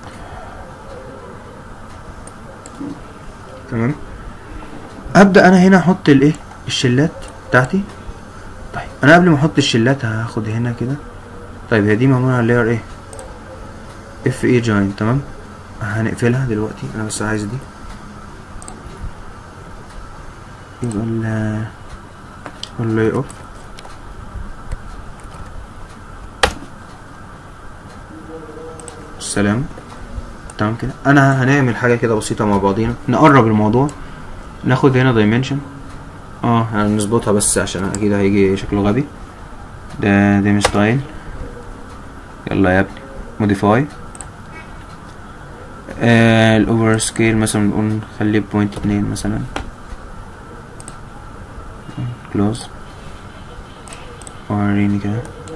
تمام ابدأ انا هنا احط الايه الشلات بتاعتي طيب انا قبل ما احط الشلات هاخد هنا كده طيب هي دي معمولة على لاير ايه اف اي جوين تمام هنقفلها دلوقتي انا بس عايز دي يبقى ال اللاي اوف السلام تمام كده انا هنعمل حاجه كده بسيطه مع بعضينا نقرب الموضوع ناخد هنا دايمنشن اه هنظبطها بس عشان اكيد هيجي شكله غبي ده ديم ستايل يلا يا ابني موديفاي آه الاوفر سكيل مثلا نقول نخليه بوينت اتنين مثلا كلوز وريني كده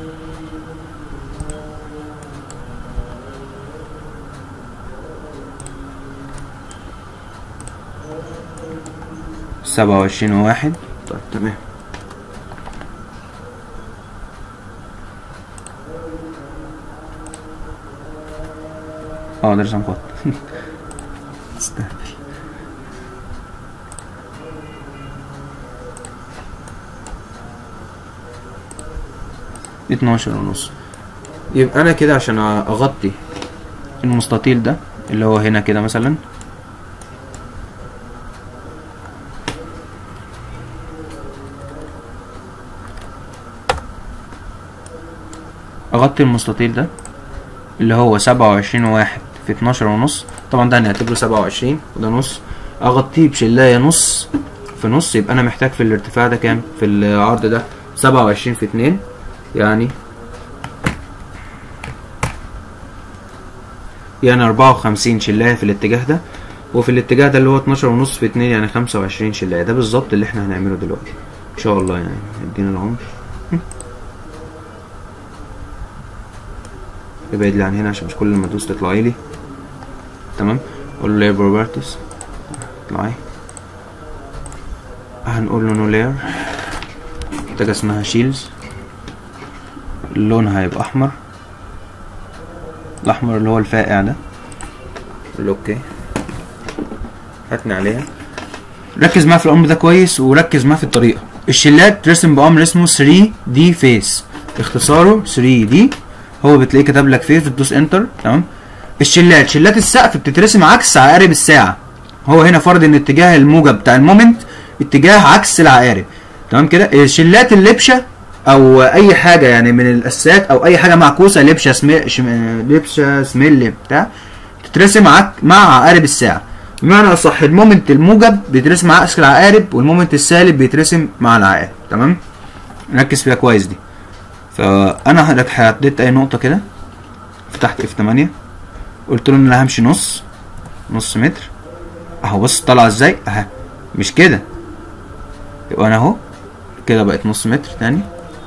سبعة وعشرين وواحد طيب تمام اه ده رسم خط استهبل اتناشر ونص يبقى انا كده عشان اغطي المستطيل ده اللي هو هنا كده مثلا اغطي المستطيل ده اللي هو سبعة وعشرين واحد في اتناشر ونص طبعا ده هنعتبره سبعة وعشرين وده نص اغطيه بشلاية نص في نص يبقى انا محتاج في الارتفاع ده كام في العرض ده سبعة وعشرين في اتنين يعني يعني أربعة وخمسين شلاية في الاتجاه ده وفي الاتجاه ده اللي هو اتناشر ونص في اتنين يعني خمسة وعشرين شلاية ده بالظبط اللي احنا هنعمله دلوقتي ان شاء الله يعني يدينا العمر ابعد لي عن هنا عشان مش كل ما ادوس تطلعي لي تمام اقول له layer properties اطلعي هنقول له no layer محتاجة اسمها شيلز اللون هيبقى احمر الاحمر اللي هو الفاقع ده قول له اوكي هاتني عليها ركز معايا في الامر ده كويس وركز معايا في الطريقه الشلات ترسم بامر اسمه 3 دي فيس اختصاره 3 دي هو بتلاقيه كتب لك فيس بتدوس انتر تمام الشلات شلات السقف بتترسم عكس عقارب الساعه هو هنا فرض ان اتجاه الموجب بتاع المومنت اتجاه عكس العقارب تمام كده شلات اللبشه او اي حاجه يعني من الاسات او اي حاجه معكوسه لبشه سمي شم... لبشه سميل بتاع تترسم عك... مع عقارب الساعه بمعنى اصح المومنت الموجب بيترسم مع عكس العقارب والمومنت السالب بيترسم مع العقارب تمام ركز فيها كويس دي فانا حضرتك حددت اي نقطه كده فتحت اف 8 قلت له ان انا همشي نص نص متر اهو بص طالعه ازاي اهي مش كده يبقى انا اهو كده بقت نص متر تاني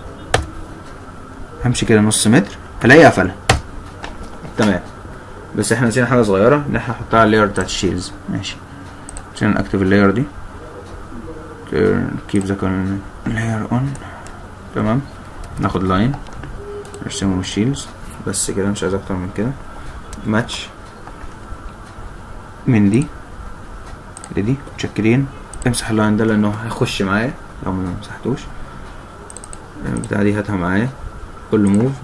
همشي كده نص متر هلاقي قفلها تمام بس احنا نسينا حاجه صغيره ان احنا نحطها على اللاير بتاعت الشيلز ماشي عشان اكتب اللاير دي كيب ذا لاير اون تمام ناخد لاين نرسمه بالشيلز بس كده مش عايز اكتر من كده ماتش من دي لدي متشكرين امسح اللاين ده لانه هيخش معايا لو ما مسحتوش البتاع دي هاتها معايا قول له موف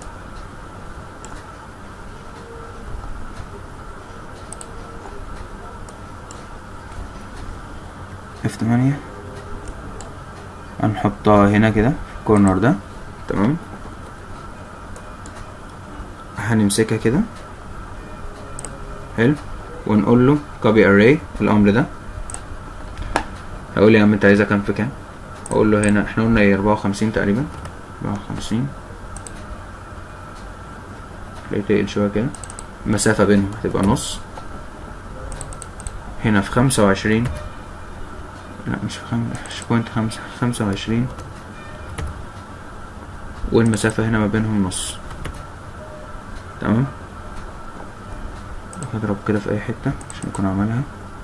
اف 8 هنحطها هنا كده في الكورنر ده تمام هنمسكها كده حلو ونقول له copy array الامر ده هقول يا عم انت عايزها كام في كام اقول له هنا احنا قلنا ايه 54 تقريبا 54 تلاقيه تقل شويه كده المسافه بينهم هتبقى نص هنا في خمسة وعشرين لا مش في خم... مش بوينت خمسة خمسة وعشرين والمسافة هنا ما بينهم نص تمام هضرب كده في اي حتة عشان اكون عملها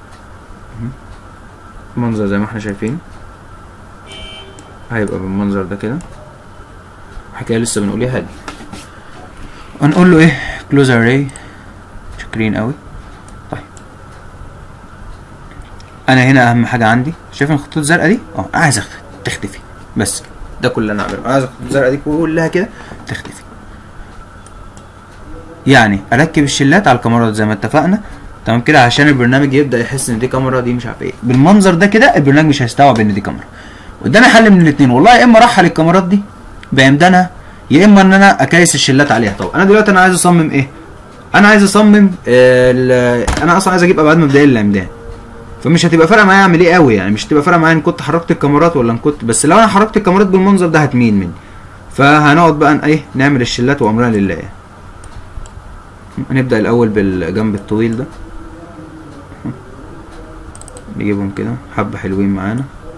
منظر زي ما احنا شايفين هيبقى بالمنظر ده كده حكاية لسه بنقولها دي هنقول له ايه close array شاكرين قوي طيب انا هنا اهم حاجه عندي شايف الخطوط الزرقاء دي اه عايز تختفي بس ده كل اللي انا اعمله عايز الخطوط الزرقاء دي كلها كده تختفي يعني اركب الشلات على الكاميرات زي ما اتفقنا تمام كده عشان البرنامج يبدا يحس ان دي كاميرا دي مش عارف ايه بالمنظر ده كده البرنامج مش هيستوعب ان دي كاميرا قدامي حل من الاثنين والله يا اما ارحل الكاميرات دي بعمدانها يا اما ان انا اكيس الشلات عليها طب انا دلوقتي انا عايز اصمم ايه انا عايز اصمم آه، ال- انا اصلا عايز اجيب ابعاد مبدئيه للعمدان فمش هتبقى فارقه معايا اعمل ايه قوي يعني مش هتبقى فارقه معايا ان كنت حركت الكاميرات ولا ان كنت بس لو انا حركت الكاميرات بالمنظر ده هتمين مني فهنقعد بقى ن- ايه نعمل الشلات وامرنا لله يعني. هنبدا الاول بالجنب الطويل ده نجيبهم كده حبه حلوين معانا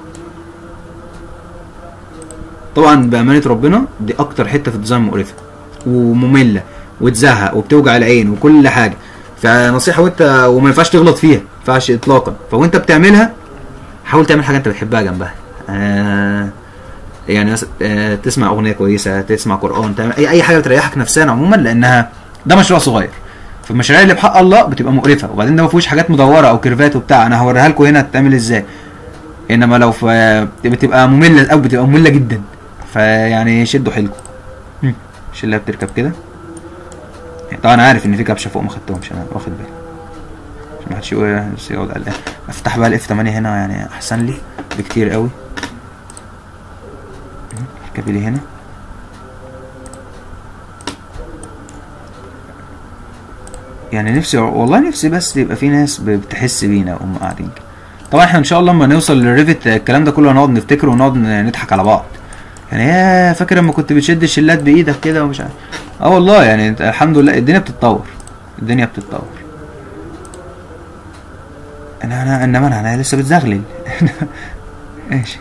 طبعا بامانه ربنا دي اكتر حته في الديزاين مقرفه وممله وتزهق وبتوجع العين وكل حاجه فنصيحه وانت وما ينفعش تغلط فيها ما ينفعش اطلاقا فوانت بتعملها حاول تعمل حاجه انت بتحبها جنبها آه يعني مثلا آه تسمع اغنيه كويسه تسمع قران تعمل اي اي حاجه بتريحك نفسيا عموما لانها ده مشروع صغير فالمشاريع اللي بحق الله بتبقى مقرفه وبعدين ده ما فيهوش حاجات مدوره او كيرفات وبتاع انا هوريها لكم هنا تتعمل ازاي انما لو في بتبقى ممله او بتبقى ممله جدا فيعني شدوا حيلكم مم. الشله بتركب كده طبعا عارف ان في كبشه فوق ما خدتهمش انا واخد بالي عشان ما حدش يقول بس يقعد قلقان افتح بقى الاف 8 هنا يعني احسن لي بكتير قوي مم. اركبي لي هنا يعني نفسي والله نفسي بس يبقى في ناس ب- بتحس بينا وهم قاعدين كده. طبعا احنا ان شاء الله لما نوصل للريفت الكلام ده كله هنقعد نفتكره ونقعد ن- نضحك على بعض يعني يا فاكر لما كنت بتشد الشلات بايدك كده ومش عارف اه والله يعني انت الحمد لله الدنيا بتتطور الدنيا بتتطور انا انا انما انا, أنا لسه بتزغلل ماشي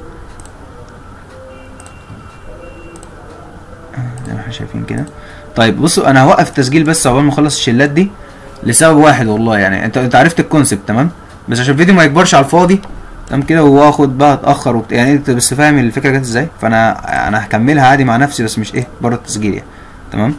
آه، زي ما احنا شايفين كده طيب بصوا انا هوقف التسجيل بس عقبال ما اخلص الشلات دي لسبب واحد والله يعني انت انت عرفت الكونسبت تمام بس عشان الفيديو ما يكبرش على الفاضي تمام كده واخد بقى اتاخر وبت... يعني انت بس فاهم الفكره جت ازاي فانا انا هكملها عادي مع نفسي بس مش ايه بره التسجيل يعني تمام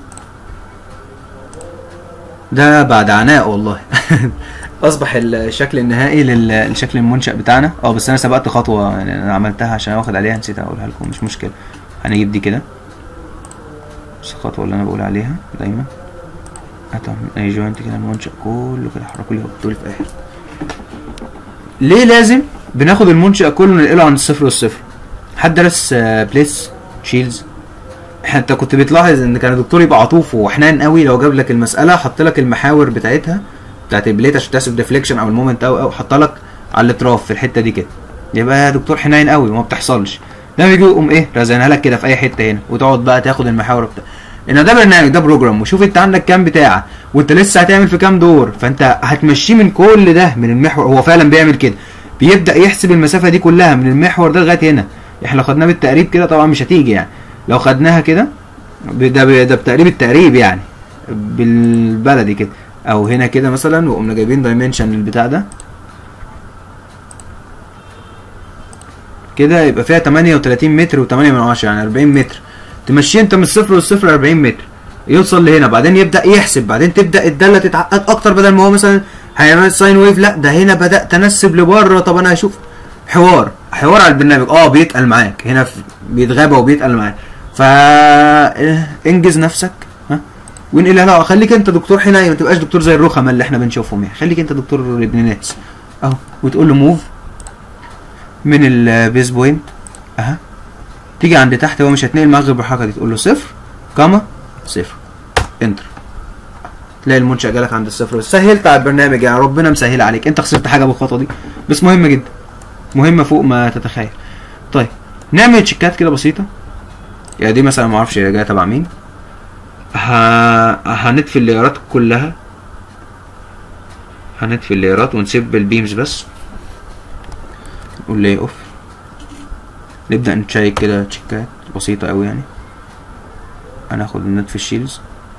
ده بعد عناء والله اصبح الشكل النهائي لل- للشكل المنشأ بتاعنا اه بس انا سبقت خطوه يعني انا عملتها عشان واخد عليها نسيت اقولها لكم مش مشكله هنجيب دي كده بس الخطوه اللي انا بقول عليها دايما هتعمل اي جوينت كده المنشأ كله كده حركوا لي وحطوا لي في اي حته ليه لازم بناخد المنشأ كله ننقله عند الصفر والصفر حد درس بليس شيلز انت كنت بتلاحظ ان كان الدكتور يبقى عطوف وحنان قوي لو جاب لك المساله حط لك المحاور بتاعتها بتاعت البليت عشان تحسب ديفليكشن او المومنت او او حط لك على الاطراف في الحته دي كده يبقى يا دكتور حنين قوي وما بتحصلش ده بيجي يقوم ايه رازنها لك كده في اي حته هنا وتقعد بقى تاخد المحاور بتاع ان ده برنامج ده بروجرام وشوف انت عندك كام بتاع وانت لسه هتعمل في كام دور فانت هتمشيه من كل ده من المحور هو فعلا بيعمل كده بيبدا يحسب المسافه دي كلها من المحور ده لغايه هنا احنا لو خدناه بالتقريب كده طبعا مش هتيجي يعني لو خدناها كده ب- ده ب- ده بتقريب التقريب يعني بالبلدي كده او هنا كده مثلا وقمنا جايبين دايمنشن للبتاع ده كده يبقى فيها 38 متر و8 من عشرة يعني 40 متر تمشي انت من الصفر للصفر 40 متر يوصل لهنا بعدين يبدا يحسب بعدين تبدا الداله تتعقد اكتر بدل ما هو مثلا هيعمل ساين ويف لا ده هنا بدات انسب لبره طب انا هشوف حوار حوار على البرنامج اه بيتقل معاك هنا في بيتغابى وبيتقل معاك فا انجز نفسك ها وانقلها لا خليك انت دكتور حنين ما تبقاش دكتور زي الرخمه اللي احنا بنشوفهم يعني خليك انت دكتور ابن ناس اهو وتقول له موف من البيز بوينت اها تيجي عند تحت هو مش هتنقل معاك غير بالحركه دي تقول له صفر كاما صفر انتر تلاقي المنشأ جالك عند الصفر بس سهلت على البرنامج يعني ربنا مسهل عليك انت خسرت حاجه بالخطوه دي بس مهمه جدا مهمه فوق ما تتخيل طيب نعمل تشيكات كده بسيطه يعني دي مثلا ما اعرفش هي جايه تبع مين ه... هنطفي الليرات كلها هنطفي الليرات ونسيب البيمز بس نقول لي اوف نبدأ نتشيك كده تشيكات بسيطة أوي يعني هناخد نطفي الشيلز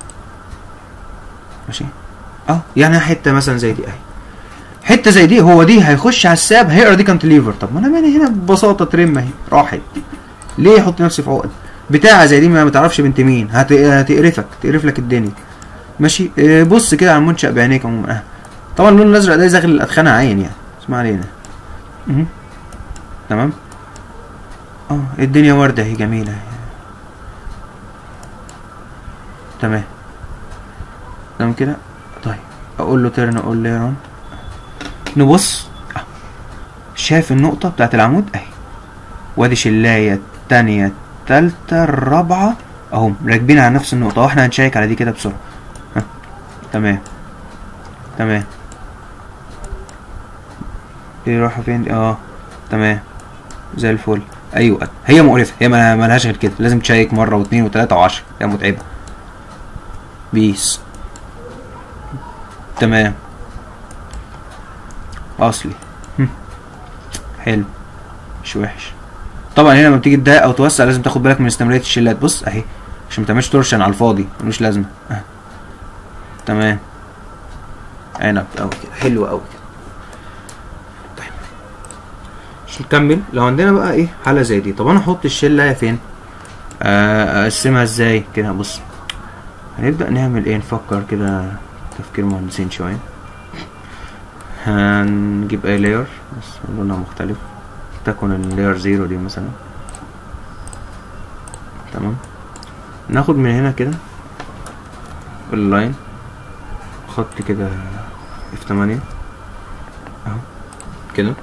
ماشي اه يعني حتة مثلا زي دي اهي حتة زي دي هو دي هيخش على الساب هيقرا دي كانتليفر طب ما انا مالي هنا ببساطة ترم اهي راحت ليه احط نفسي في عقد بتاعة زي دي ما تعرفش بنت مين هت... هتقرفك تقرف لك الدنيا ماشي اه بص كده على المنشأ بعينيك عموما اه طبعا اللون الازرق ده يزغل الادخنة عين يعني اسمع علينا مهم. تمام اه الدنيا وردة اهي جميلة اهي. تمام تمام كده طيب اقول له ترن اقول له يرن نبص أهو. شايف النقطة بتاعت العمود اهي وادي شلاية التانية التالتة الرابعة اهو راكبين على نفس النقطة واحنا هنشيك على دي كده بسرعة ها. تمام تمام دي رايحة فين دي؟ اه تمام زي الفل ايوه هي مقرفة هي ما- ملهاش غير كده لازم تشيك مرة واثنين وثلاثة وعشرة هي متعبة بيس تمام اصلي هم. حلو مش وحش طبعا هنا لما بتيجي تضايق او توسع لازم تاخد بالك من استمرارية الشلات بص اهي عشان ما تعملش تورشن على الفاضي ملوش لازمة أه. تمام عنب اوي كده حلو اوي كده طيب عشان نكمل لو عندنا بقى ايه حالة زي دي طب انا احط الشلة فين آه، اقسمها ازاي كده بص هنبدأ نعمل ايه نفكر كده تفكير مهندسين شوية هنجيب اي لاير بس لونها مختلف تكون اللاير زيرو دي مثلا تمام ناخد من هنا كده اللاين خط كده اف تمانية اهو كده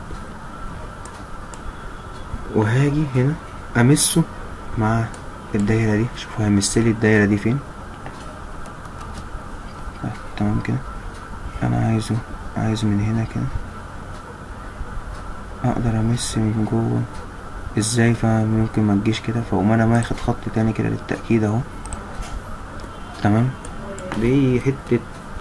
وهاجي هنا امسه مع الدايرة دي شوفوا هيمثلي الدايرة دي فين طيب، تمام كده انا عايزه عايز من هنا كده اقدر امس من جوه ازاي فممكن ما تجيش كده فاقوم انا ماخد خط تاني كده للتأكيد اهو تمام دي حتة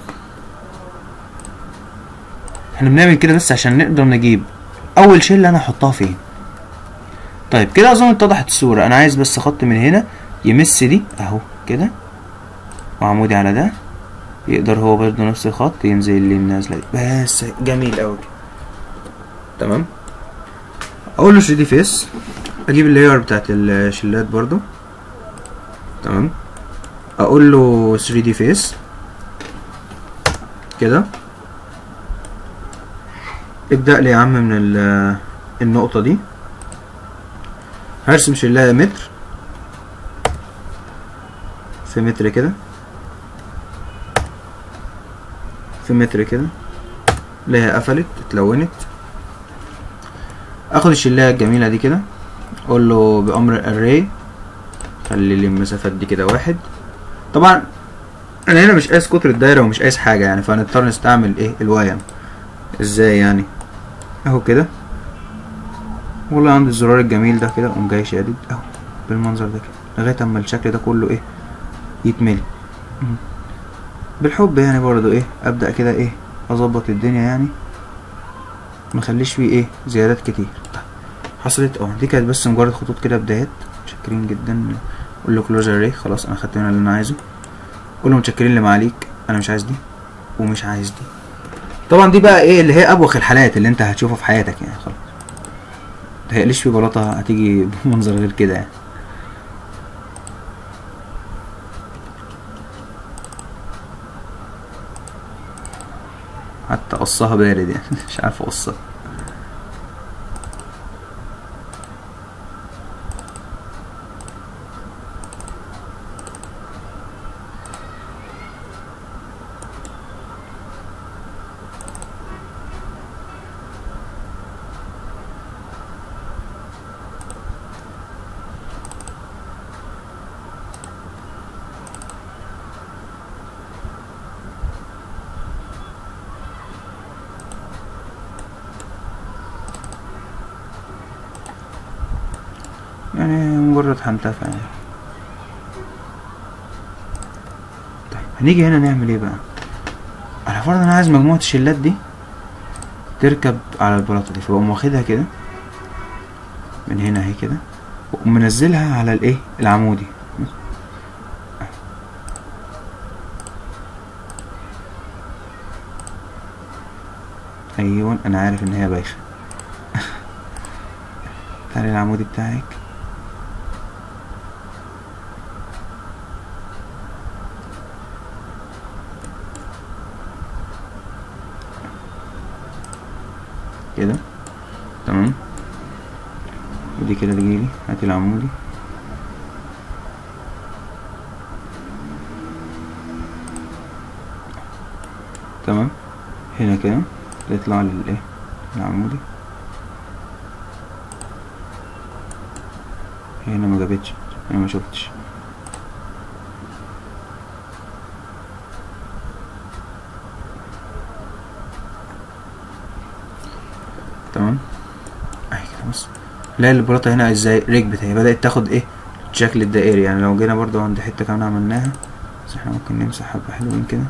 احنا بنعمل كده بس عشان نقدر نجيب اول شلة انا احطها فين طيب كده اظن اتضحت الصورة انا عايز بس خط من هنا يمس دي اهو كده وعمودي على ده يقدر هو برضه نفس الخط ينزل لي النازلة دي بس جميل اوي تمام اقول له 3 دي فيس اجيب اللاير بتاعت الشلات برضو تمام اقول له 3 دي فيس كده ابدأ لي يا عم من ال- النقطة دي هرسم شلاية متر في متر كده في متر كده اللي هي قفلت اتلونت اخد الشلاية الجميلة دي كده اقول له بامر الاري خلي لي المسافات دي كده واحد طبعا انا هنا مش قايس قطر الدايرة ومش قايس حاجة يعني فهنضطر نستعمل ايه الوايم ازاي يعني اهو كده والله عندي الزرار الجميل ده كده اقوم جاي شادد اهو بالمنظر ده كده لغاية اما الشكل ده كله ايه يتملي مم. بالحب يعني برضو ايه ابدأ كده ايه اظبط الدنيا يعني مخليش فيه ايه زيادات كتير طيب حصلت اه دي كانت بس مجرد خطوط كده بدايات متشكرين جدا قول له كلوزر ري خلاص انا خدت منها اللي انا عايزه قول له متشكرين اللي معاليك انا مش عايز دي ومش عايز دي طبعا دي بقى ايه اللي هي ابوخ الحالات اللي انت هتشوفها في حياتك يعني خلاص متهيأليش في بلاطة هتيجي بمنظر غير كده يعني حتى قصها بارد يعني مش عارف اقصها يعني مجرد هنتفع يعني طيب هنيجي هنا نعمل ايه بقى على فرض انا عايز مجموعة الشلات دي تركب على البلاطة دي فبقوم واخدها كده من هنا اهي كده واقوم منزلها على الايه العمودي ايوه انا عارف ان هي بايخة تعالي العمودي بتاعك كده تمام ودي كده تجيلي هاتي العمودي هنا كده تطلع للايه العمودي هنا ما جابتش انا ما شفتش تمام اهي كده بص لا البلاطة هنا ازاي ركبت هي بدأت تاخد ايه الشكل الدائري يعني لو جينا برضو عند حتة كمان عملناها بس احنا ممكن نمسح حبة حلوين كده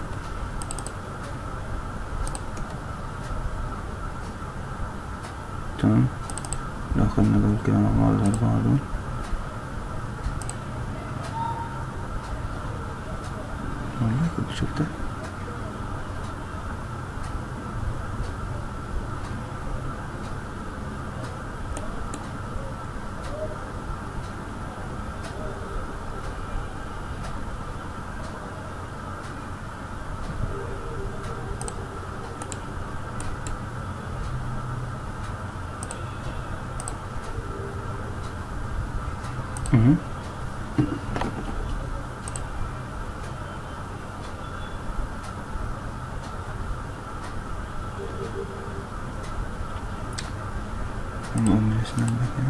تمام لو خدنا دول كده مع بعض الأربعة دول والله كنت شفتها مهم. نقوم من الاسنان ده كده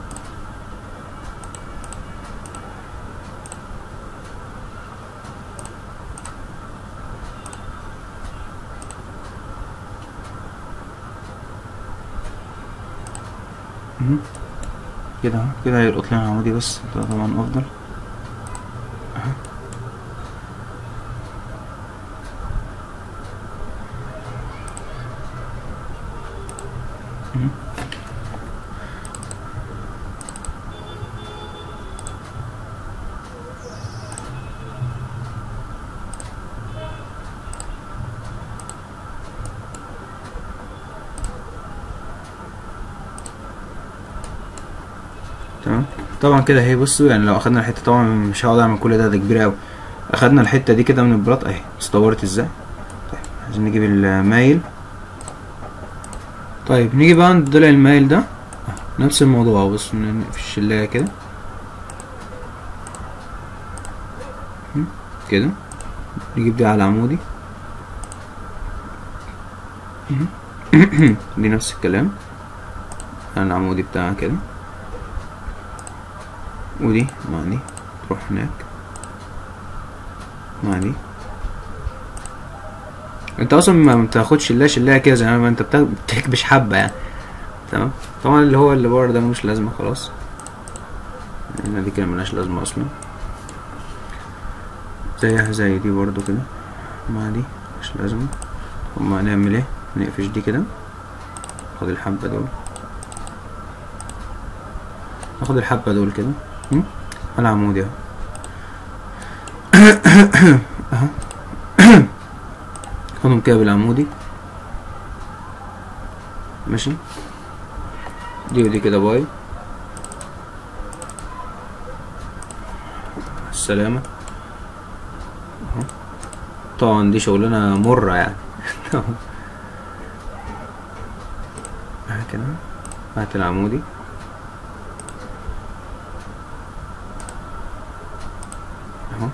مهم. كده اهو كده هيلقط لنا العمودي بس ده طبعا افضل اهو مهم. تمام طبعا كده اهي بصوا يعني لو اخدنا الحته طبعا مش هقعد اعمل كل ده ده كبير قوي اخدنا الحته دي كده من البلاط اهي استورت ازاي طيب عايزين نجيب المايل طيب نيجي بقى عند ضلع المايل ده آه، نفس الموضوع اهو بص ن- في الشلايه كده م، كده نجيب دي على العمودي م، دي نفس الكلام على العمودي بتاعها كده ودي مع دي تروح هناك مع دي انت اصلا ما بتاخدش شلايه شلايه كده زي ما انت بتا- بتكبش حبه يعني تمام طبعا اللي هو اللي بره ده ملوش لازمه خلاص هنا دي كده ملهاش لازمه اصلا زيها زي دي برضو كده مع دي مش لازمه طب ما هنعمل ايه نقفش دي كده خد الحبه دول ناخد الحبة دول كده م? على عمودي اهو اهو خدهم كده بالعمودي ماشي دي ودي كده باي السلامة اهو طبعا دي شغلانة مرة يعني اهو كده هات العمودي اهو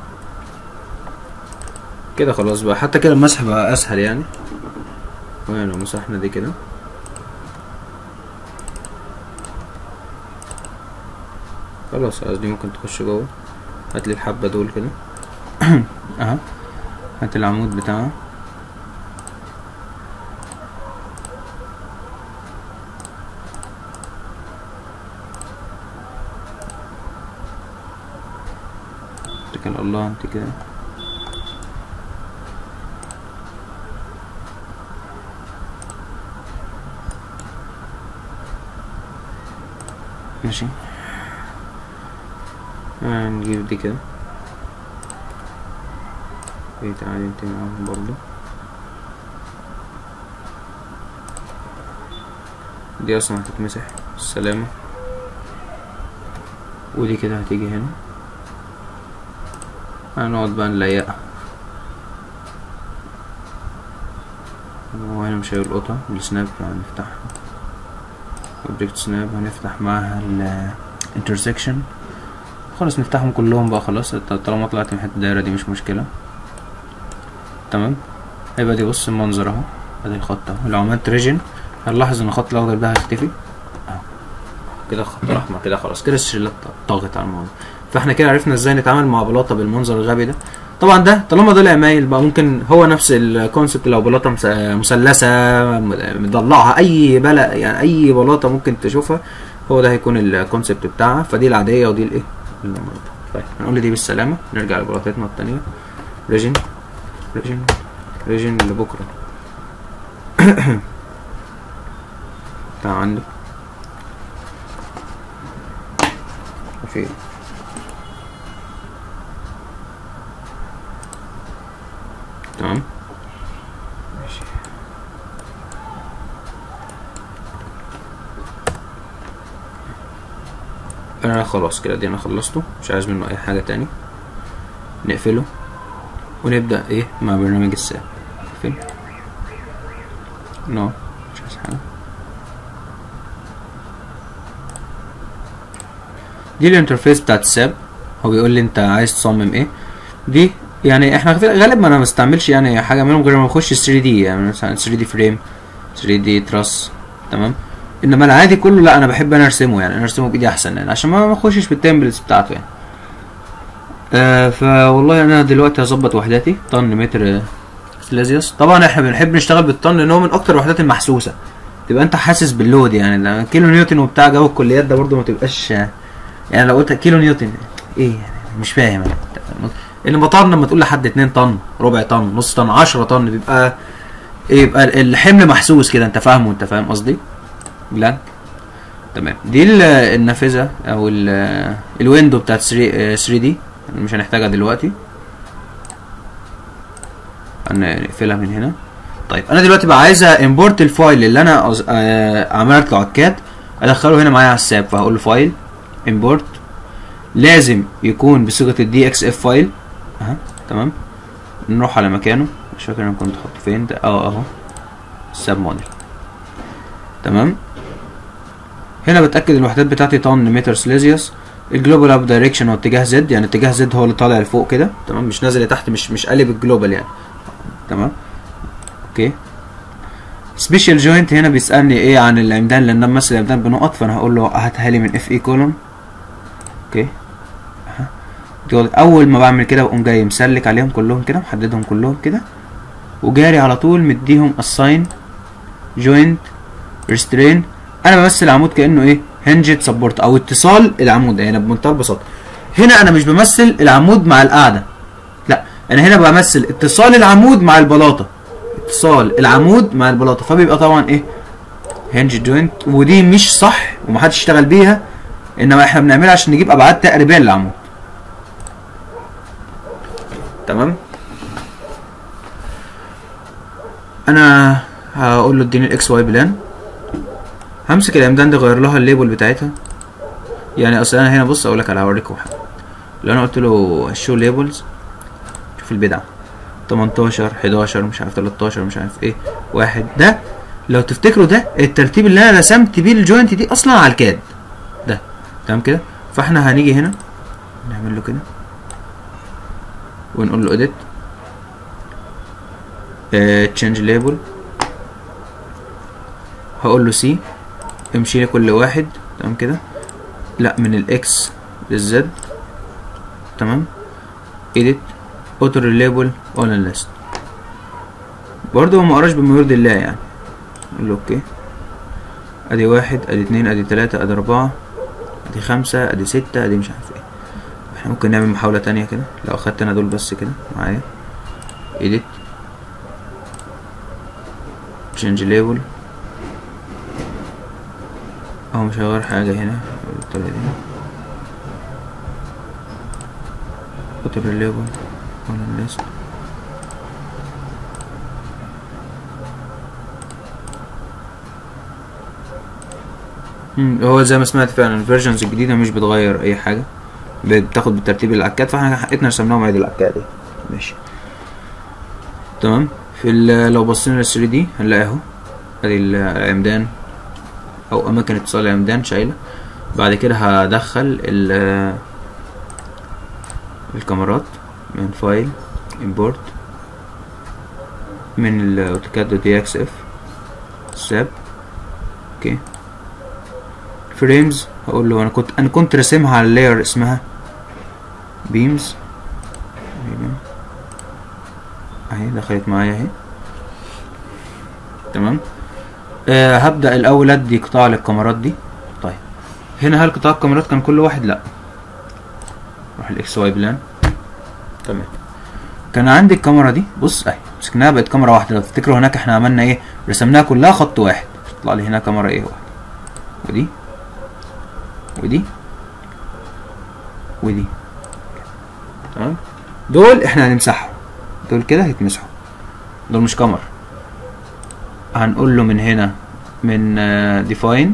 كده خلاص بقى حتى كده المسح بقى اسهل يعني وين مسحنا دي كده خلاص قصدي ممكن تخش جوه هات لي الحبه دول كده اهو هات العمود بتاعها اتكل على الله انت كده ماشي آه نجيب دي كده دي تعالي انت معاهم برضو دي اصلا هتتمسح السلامة ودي كده هتيجي هنا هنقعد بقى نليقها وهنا مش هيلقطها السناب هنفتحها اوبجكت سناب هنفتح معاها الانترسكشن خلاص نفتحهم كلهم بقى خلاص طالما طلعت من حته الدايره دي مش مشكله تمام هيبقى دي بص المنظر اهو ادي الخط اهو لو عملت ريجن هنلاحظ ان الخط الاخضر ده هيختفي اهو كده الخط الاحمر كده خلاص كده الشريلات طاغت على الموضوع فاحنا كده عرفنا ازاي نتعامل مع بلاطه بالمنظر الغبي ده طبعا ده طالما دول عمايل بقى ممكن هو نفس الكونسبت لو بلاطه مس- مثلثه مضلعها اي بلا يعني اي بلاطه ممكن تشوفها هو ده هيكون الكونسبت بتاعها فدي العاديه ودي الايه النمط. طيب هنقول دي بالسلامه نرجع لبلاطتنا التانيه ريجن ريجن ريجن لبكره تعال عندك في تمام ماشي انا خلاص كده دي انا خلصته مش عايز منه اي حاجه تاني نقفله ونبدا ايه مع برنامج الساب فين نو مش عايز حاجه دي الانترفيس بتاعت الساب هو بيقول لي انت عايز تصمم ايه دي يعني احنا في الغالب ما انا ما بستعملش يعني حاجه منهم غير ما اخش 3 دي يعني مثلا 3 دي فريم 3 دي تراس تمام انما العادي كله لا انا بحب انا ارسمه يعني انا ارسمه بايدي احسن يعني عشان ما ما اخشش في التمبلتس بتاعته يعني آه فوالله انا دلوقتي هظبط وحداتي طن متر سليزيوس طبعا احنا بنحب نشتغل بالطن لان هو من اكتر الوحدات المحسوسه تبقى انت حاسس باللود يعني ده كيلو نيوتن وبتاع جو الكليات ده برضو ما تبقاش يعني لو قلت كيلو نيوتن ايه يعني مش فاهم يعني المطار لما تقول لحد 2 طن ربع طن نص طن 10 طن بيبقى يبقى الحمل محسوس كده انت فاهمه انت فاهم قصدي بلانك تمام دي ال- النافذه او ال- الويندو بتاعت 3 3 دي مش هنحتاجها دلوقتي هنقفلها من هنا طيب انا دلوقتي بقى عايز امبورت الفايل اللي انا أز- آه، عملت له على الكاد ادخله هنا معايا على الساب فهقول له فايل امبورت لازم يكون بصيغه الدي اكس اف فايل اها تمام نروح على مكانه مش فاكر انا كنت حاطه فين ده اه اهو الساب موديل تمام هنا بتاكد الوحدات بتاعتي طن متر سليزيوس الجلوبال اب دايركشن هو اتجاه زد يعني اتجاه زد هو اللي طالع لفوق كده تمام مش نازل لتحت مش مش قالب الجلوبال يعني تمام اوكي سبيشال جوينت هنا بيسالني ايه عن العمدان لان انا ممثل العمدان بنقط فانا هقول له هاتها لي من اف اي كولوم اوكي أها. دول اول ما بعمل كده بقوم جاي مسلك عليهم كلهم كده محددهم كلهم كده وجاري على طول مديهم assign joint restrain انا بمثل العمود كانه ايه هنجد سبورت او اتصال العمود يعني بمنتهى البساطه هنا انا مش بمثل العمود مع القاعده لا انا هنا بمثل اتصال العمود مع البلاطه اتصال العمود مع البلاطه فبيبقى طبعا ايه هنج جوينت ودي مش صح ومحدش اشتغل بيها انما احنا بنعملها عشان نجيب ابعاد تقريبيه للعمود تمام انا هقول له اديني الاكس واي بلان همسك العمدان دي اغير لها الليبل بتاعتها يعني اصل انا هنا بص اقول لك على هوريكم حاجه لو انا قلت له شو ليبلز شوف البدعه 18 11 مش عارف 13 مش عارف ايه واحد ده لو تفتكروا ده الترتيب اللي انا رسمت بيه الجوينت دي اصلا على الكاد ده تمام كده فاحنا هنيجي هنا نعمل له كده ونقول له edit تشينج ليبل هقول له سي امشي لي كل واحد تمام كده لا من الاكس للزد تمام edit اوتو ليبل اون list برضه هو مقراش بما يرضي الله يعني نقول له اوكي ادي واحد ادي اتنين ادي تلاتة ادي اربعة ادي خمسة ادي ستة ادي مش عارف ايه احنا ممكن نعمل محاولة تانية كده لو اخدت انا دول بس كده معايا edit change label هو مش هيغير حاجة هنا بالطريقة دي auto label on list مم، هو زي ما سمعت فعلا الفيرجنز الجديدة مش بتغير أي حاجة بتاخد بالترتيب العكاد فاحنا حقتنا رسمناهم عادي العكاد اهي ماشي تمام في ال- لو بصينا لل 3 دي هنلاقي اهو ادي العمدان او اماكن اتصال العمدان شايله بعد كده هدخل ال الكاميرات من فايل امبورت من الاوتوكاد دوت دي اكس اف ساب اوكي فريمز هقول له انا كنت انا كنت راسمها على لاير اسمها بيمز اهي دخلت معايا اهي تمام آه هبدأ الأول أدي قطاع للكاميرات دي طيب هنا هل قطاع الكاميرات كان كل واحد لأ روح الإكس واي بلان تمام كان عندي الكاميرا دي بص اهي مسكناها بقت كاميرا واحدة لو تفتكروا هناك احنا عملنا ايه رسمناها كلها خط واحد تطلع لي هنا كاميرا ايه واحدة ودي ودي ودي تمام دول احنا هنمسحهم دول كده هيتمسحوا دول مش كاميرا هنقول له من هنا من uh, define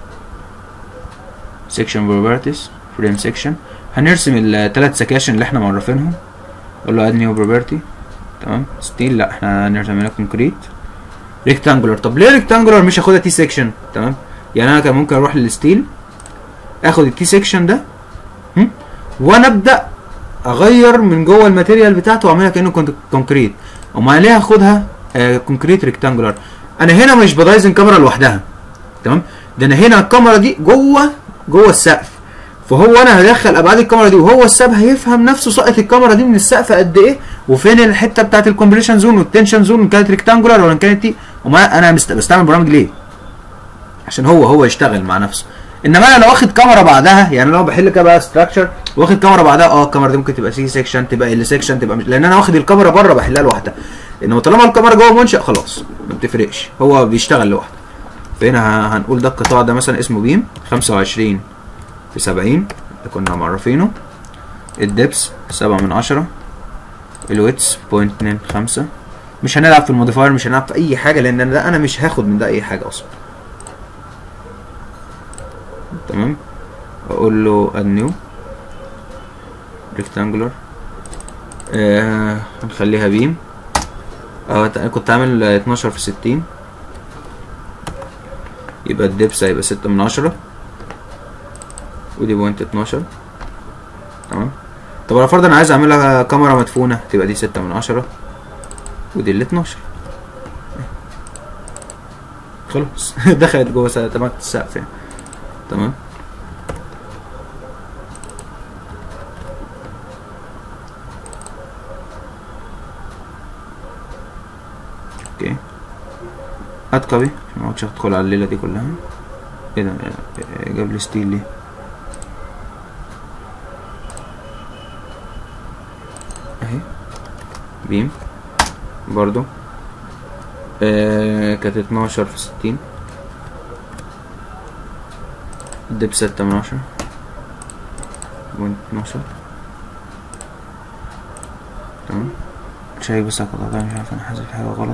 section properties frame section هنرسم الثلاث سكاشن اللي احنا معرفينهم نقول له add new property تمام ستيل لا احنا هنرسم هنا كونكريت ريكتانجولار طب ليه ريكتانجولار مش هاخدها تي سيكشن تمام يعني انا كان ممكن اروح للستيل اخد التي سيكشن ده هم؟ وانا ابدا اغير من جوه الماتيريال بتاعته واعملها كانه كنت كونكريت امال ليه هاخدها آه كونكريت ريكتانجولار انا هنا مش بدايزن كاميرا لوحدها تمام ده انا هنا الكاميرا دي جوه جوه السقف فهو انا هدخل ابعاد الكاميرا دي وهو الساب هيفهم نفسه سقط الكاميرا دي من السقف قد ايه وفين الحته بتاعت الكومبريشن زون والتنشن زون ان كانت ريكتانجولار ولا ان كانت تي وما انا مست... بستعمل برامج ليه عشان هو هو يشتغل مع نفسه انما انا لو واخد كاميرا بعدها يعني لو بحل كده بقى ستراكشر واخد كاميرا بعدها اه الكاميرا دي ممكن تبقى سي سيكشن تبقى ال سيكشن تبقى مش لان انا واخد الكاميرا بره بحلها لوحدها انما طالما الكاميرا جوه منشأ خلاص ما بتفرقش هو بيشتغل لوحده فهنا هنقول ده القطاع ده مثلا اسمه بيم 25 في 70 اللي كنا معرفينه الدبس 7 من 10 الويتس 0.25 مش هنلعب في الموديفاير مش هنلعب في اي حاجه لان ده انا مش هاخد من ده اي حاجه اصلا تمام اقول له add new rectangular آه هنخليها بيم اه كنت عامل 12 في 60 يبقى الدبس هيبقى 6 من 10 ودي بوينت 12 تمام طب لو فرضا انا عايز اعملها كاميرا مدفونه تبقى دي 6 من 10 ودي ال 12 خلاص دخلت جوه تمام السقف يعني تمام اوكي هات كوبي عشان ما ادخل على الليله دي كلها ايه ده جاب لي ستيل ليه اهي بيم برضو آه كانت اتناشر في ستين دب ستة من عشرة بوينت اتناشر تمام شايف بس القطع ده مش عارف انا حاسس في حاجة غلط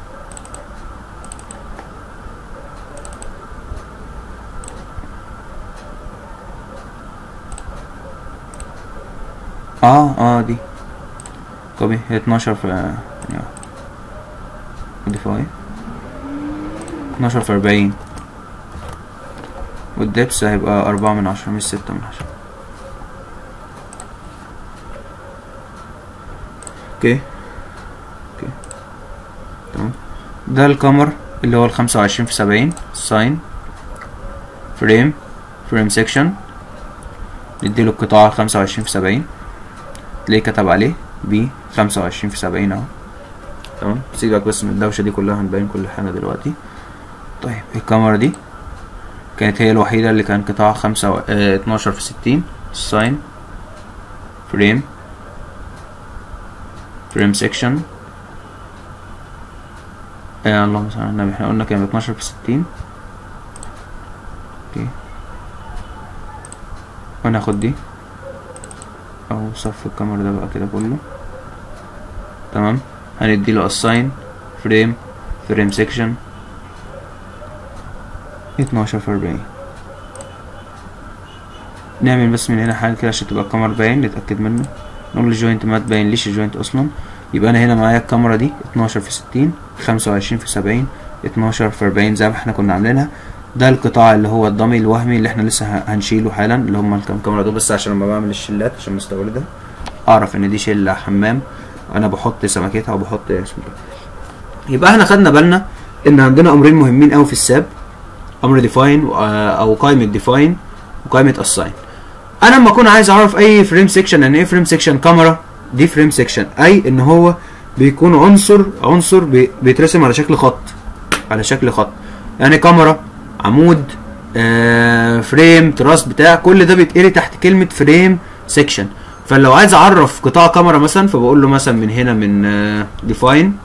اه اه دي كوبي هي اتناشر في يعني موديفاي اتناشر في اربعين والدبس هيبقى أربعة من عشرة مش ستة من عشرة اوكي اوكي تمام ده الكامر اللي هو الخمسة وعشرين في سبعين ساين فريم فريم سيكشن نديله القطاع الخمسة وعشرين في سبعين تلاقيه كتب عليه ب خمسة وعشرين في سبعين اهو تمام سيبك بس من الدوشة دي كلها هنبين كل حاجة دلوقتي طيب الكاميرا دي كانت هي الوحيدة اللي كان قطاع خمسة و... اه اتناشر في ستين ساين فريم فريم سيكشن اه اللهم صل على النبي احنا قلنا كان اتناشر في ستين اوكي وناخد دي او صف الكاميرا ده بقى كده كله تمام هنديله assign فريم فريم سيكشن اتناشر في أربعين نعمل بس من هنا حاجة كده عشان تبقى الكاميرا باين نتأكد منه نقول الجوينت ما تبينليش الجوينت أصلا يبقى أنا هنا معايا الكاميرا دي اتناشر في ستين خمسة وعشرين في سبعين اتناشر في أربعين زي ما احنا كنا عاملينها ده القطاع اللي هو الضمي الوهمي اللي احنا لسه هنشيله حالا اللي هما الكام كاميرا دول بس عشان لما بعمل الشلات عشان مستوردها اعرف ان دي شلة حمام انا بحط سمكتها وبحط اسمه يبقى احنا خدنا بالنا ان عندنا امرين مهمين قوي في الساب امر ديفاين او قائمه ديفاين وقائمه اساين انا لما اكون عايز اعرف اي فريم سيكشن يعني ايه فريم سيكشن كاميرا دي فريم سيكشن اي ان هو بيكون عنصر عنصر بي- بيترسم على شكل خط على شكل خط يعني كاميرا عمود آه فريم تراس بتاع كل ده بيتقري تحت كلمه فريم سيكشن فلو عايز اعرف قطاع كاميرا مثلا فبقول له مثلا من هنا من ديفاين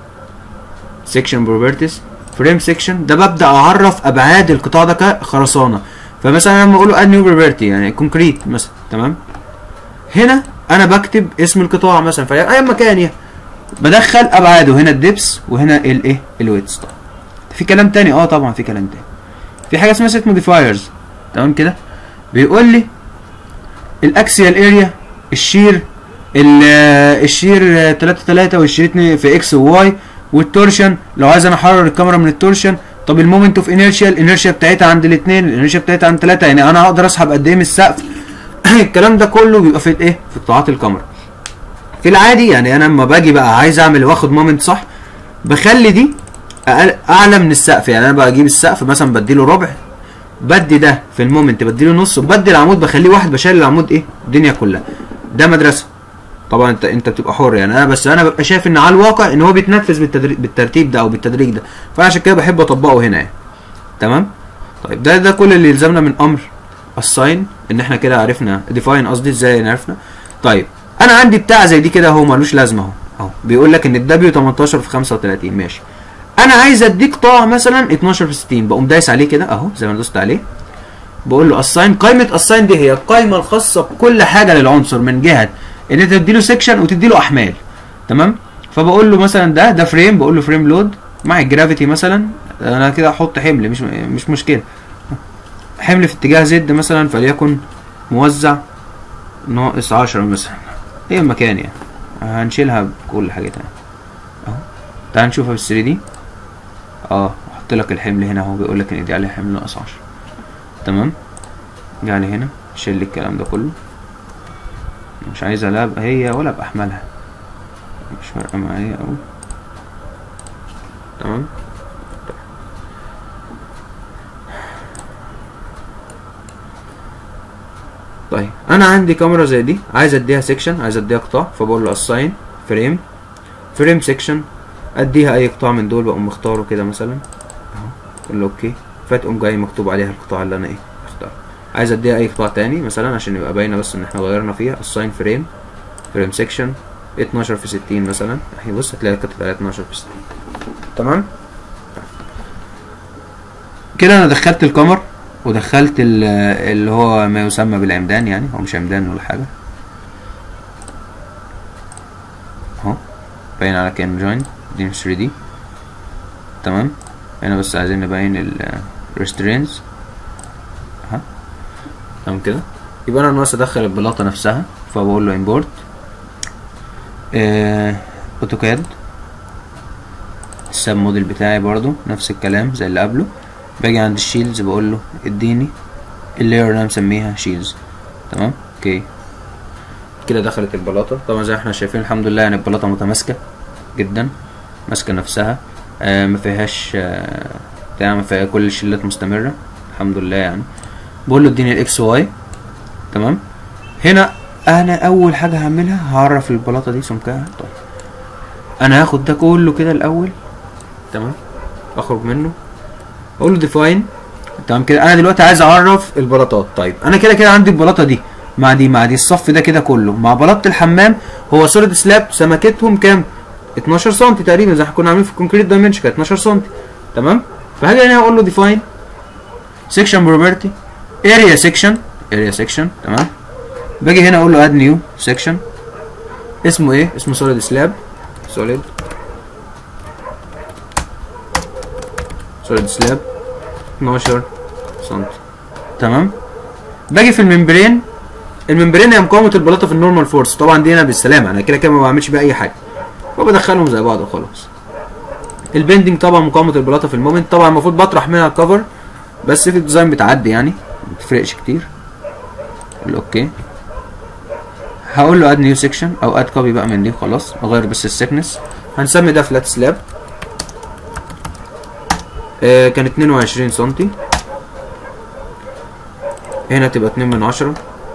سيكشن بروبرتيز فريم سيكشن ده ببدا اعرف ابعاد القطاع ده كخرسانه فمثلا لما اقول له اد نيو بروبرتي يعني كونكريت مثلا تمام هنا انا بكتب اسم القطاع مثلا في اي مكان يعني بدخل ابعاده هنا الدبس وهنا الايه الويتس طبعا في كلام تاني اه طبعا في كلام تاني في حاجه اسمها سيت موديفايرز تمام كده بيقول لي الاكسيال اريا الشير ال- الشير 3 3 والشير 2 في اكس وواي والتورشن لو عايز انا احرر الكاميرا من التورشن طب المومنت اوف انيرشيا الانيرشيا بتاعتها عند الاثنين الانيرشيا بتاعتها عند ثلاثه يعني انا هقدر اسحب قد ايه من السقف الكلام ده كله بيبقى في الايه في قطاعات الكاميرا في العادي يعني انا لما باجي بقى عايز اعمل واخد مومنت صح بخلي دي أقل اعلى من السقف يعني انا بجيب السقف مثلا بديله ربع بدي ده في المومنت بديله نص وبدي العمود بخليه واحد بشيل العمود ايه الدنيا كلها ده مدرسه طبعا انت انت بتبقى حر يعني انا بس انا ببقى شايف ان على الواقع ان هو بيتنفذ بالتدريب بالترتيب ده او بالتدريج ده فعشان كده بحب اطبقه هنا يعني تمام طيب ده ده كل اللي يلزمنا من امر الساين ان احنا كده عرفنا ديفاين قصدي ازاي عرفنا طيب انا عندي بتاع زي دي كده هو ملوش لازمه اهو اهو بيقول لك ان الدبليو 18 في 35 ماشي انا عايز اديك قطاع مثلا 12 في 60 بقوم دايس عليه كده اهو زي ما أنا دوست عليه بقول له اساين قائمه اساين دي هي القائمه الخاصه بكل حاجه للعنصر من جهه ان انت تديله سيكشن وتدي له احمال تمام فبقول له مثلا ده ده فريم بقول له فريم لود مع الجرافيتي مثلا انا كده احط حمل مش مش مشكله حمل في اتجاه زد مثلا فليكن موزع ناقص 10 مثلا ايه المكان يعني هنشيلها بكل حاجتها اهو تعال نشوفها بال 3 دي اه احط لك الحمل هنا اهو بيقول لك ان دي عليها حمل ناقص 10 تمام يعني هنا شيل لي الكلام ده كله مش عايزها لا ابقى هي ولا باحملها مش فارقه معايا اوي تمام طيب انا عندي كاميرا زي دي عايز اديها سيكشن عايز اديها قطاع فبقول له اساين فريم فريم سيكشن اديها اي قطاع من دول بقوم مختاره كده مثلا اهو اقول له اوكي فتقوم جاي مكتوب عليها القطاع اللي انا ايه اختاره عايز اديها اي قطاع تاني مثلا عشان يبقى باينه بس ان احنا غيرنا فيها اساين فريم فريم سيكشن 12 في 60 مثلا اهي بص هتلاقي كتبت عليها 12 في 60 تمام كده انا دخلت الكاميرا ودخلت ال- اللي هو ما يسمى بالعمدان يعني هو مش عمدان ولا حاجه اهو باين على كان جوين دي مش 3 دي تمام هنا بس عايزين نبين ال restraints اها تمام كده يبقى انا ناقص ادخل البلاطه نفسها فبقول له import آه اوتوكاد السب موديل بتاعي برضو نفس الكلام زي اللي قبله باجي عند الشيلز بقول له اديني اللاير اللي انا مسميها شيلز تمام اوكي كده دخلت البلاطه طبعا زي ما احنا شايفين الحمد لله يعني البلاطه متماسكه جدا ماسكه نفسها آه ما فيهاش آه بتاع ما فيها كل الشيلات مستمره الحمد لله يعني بقول له اديني الاكس واي تمام هنا انا اول حاجه هعملها هعرف البلاطه دي سمكها طيب انا هاخد ده كله كده الاول تمام اخرج منه اقول له ديفاين تمام كده انا دلوقتي عايز اعرف البلاطات طيب انا كده كده عندي البلاطه دي مع دي مع دي الصف ده كده كله مع بلاطه الحمام هو سوليد سلاب سمكتهم كام 12 سم تقريبا زي ما كنا عاملين في الكونكريت دايمنشن كانت 12 سم تمام فهاجي هنا اقول له ديفاين سيكشن بروبرتي اريا سيكشن اريا سيكشن تمام باجي هنا اقول له اد نيو سيكشن اسمه ايه اسمه سوليد سلاب سوليد سوليد سلاب 12 سم تمام باجي في الممبرين الممبرين هي مقاومه البلاطه في النورمال فورس طبعا دي انا بالسلامه انا كده كده ما بعملش بيها اي حاجه وبدخلهم زي بعض وخلاص البندنج طبعا مقاومه البلاطه في المومنت طبعا المفروض بطرح منها الكفر بس في الديزاين بتعدي يعني ما بتفرقش كتير اقول له اوكي هقول له اد نيو سيكشن او اد كوبي بقى من دي خلاص اغير بس السكنس هنسمي ده فلات سلاب آه كان اتنين وعشرين سنتي هنا تبقى اتنين من عشرة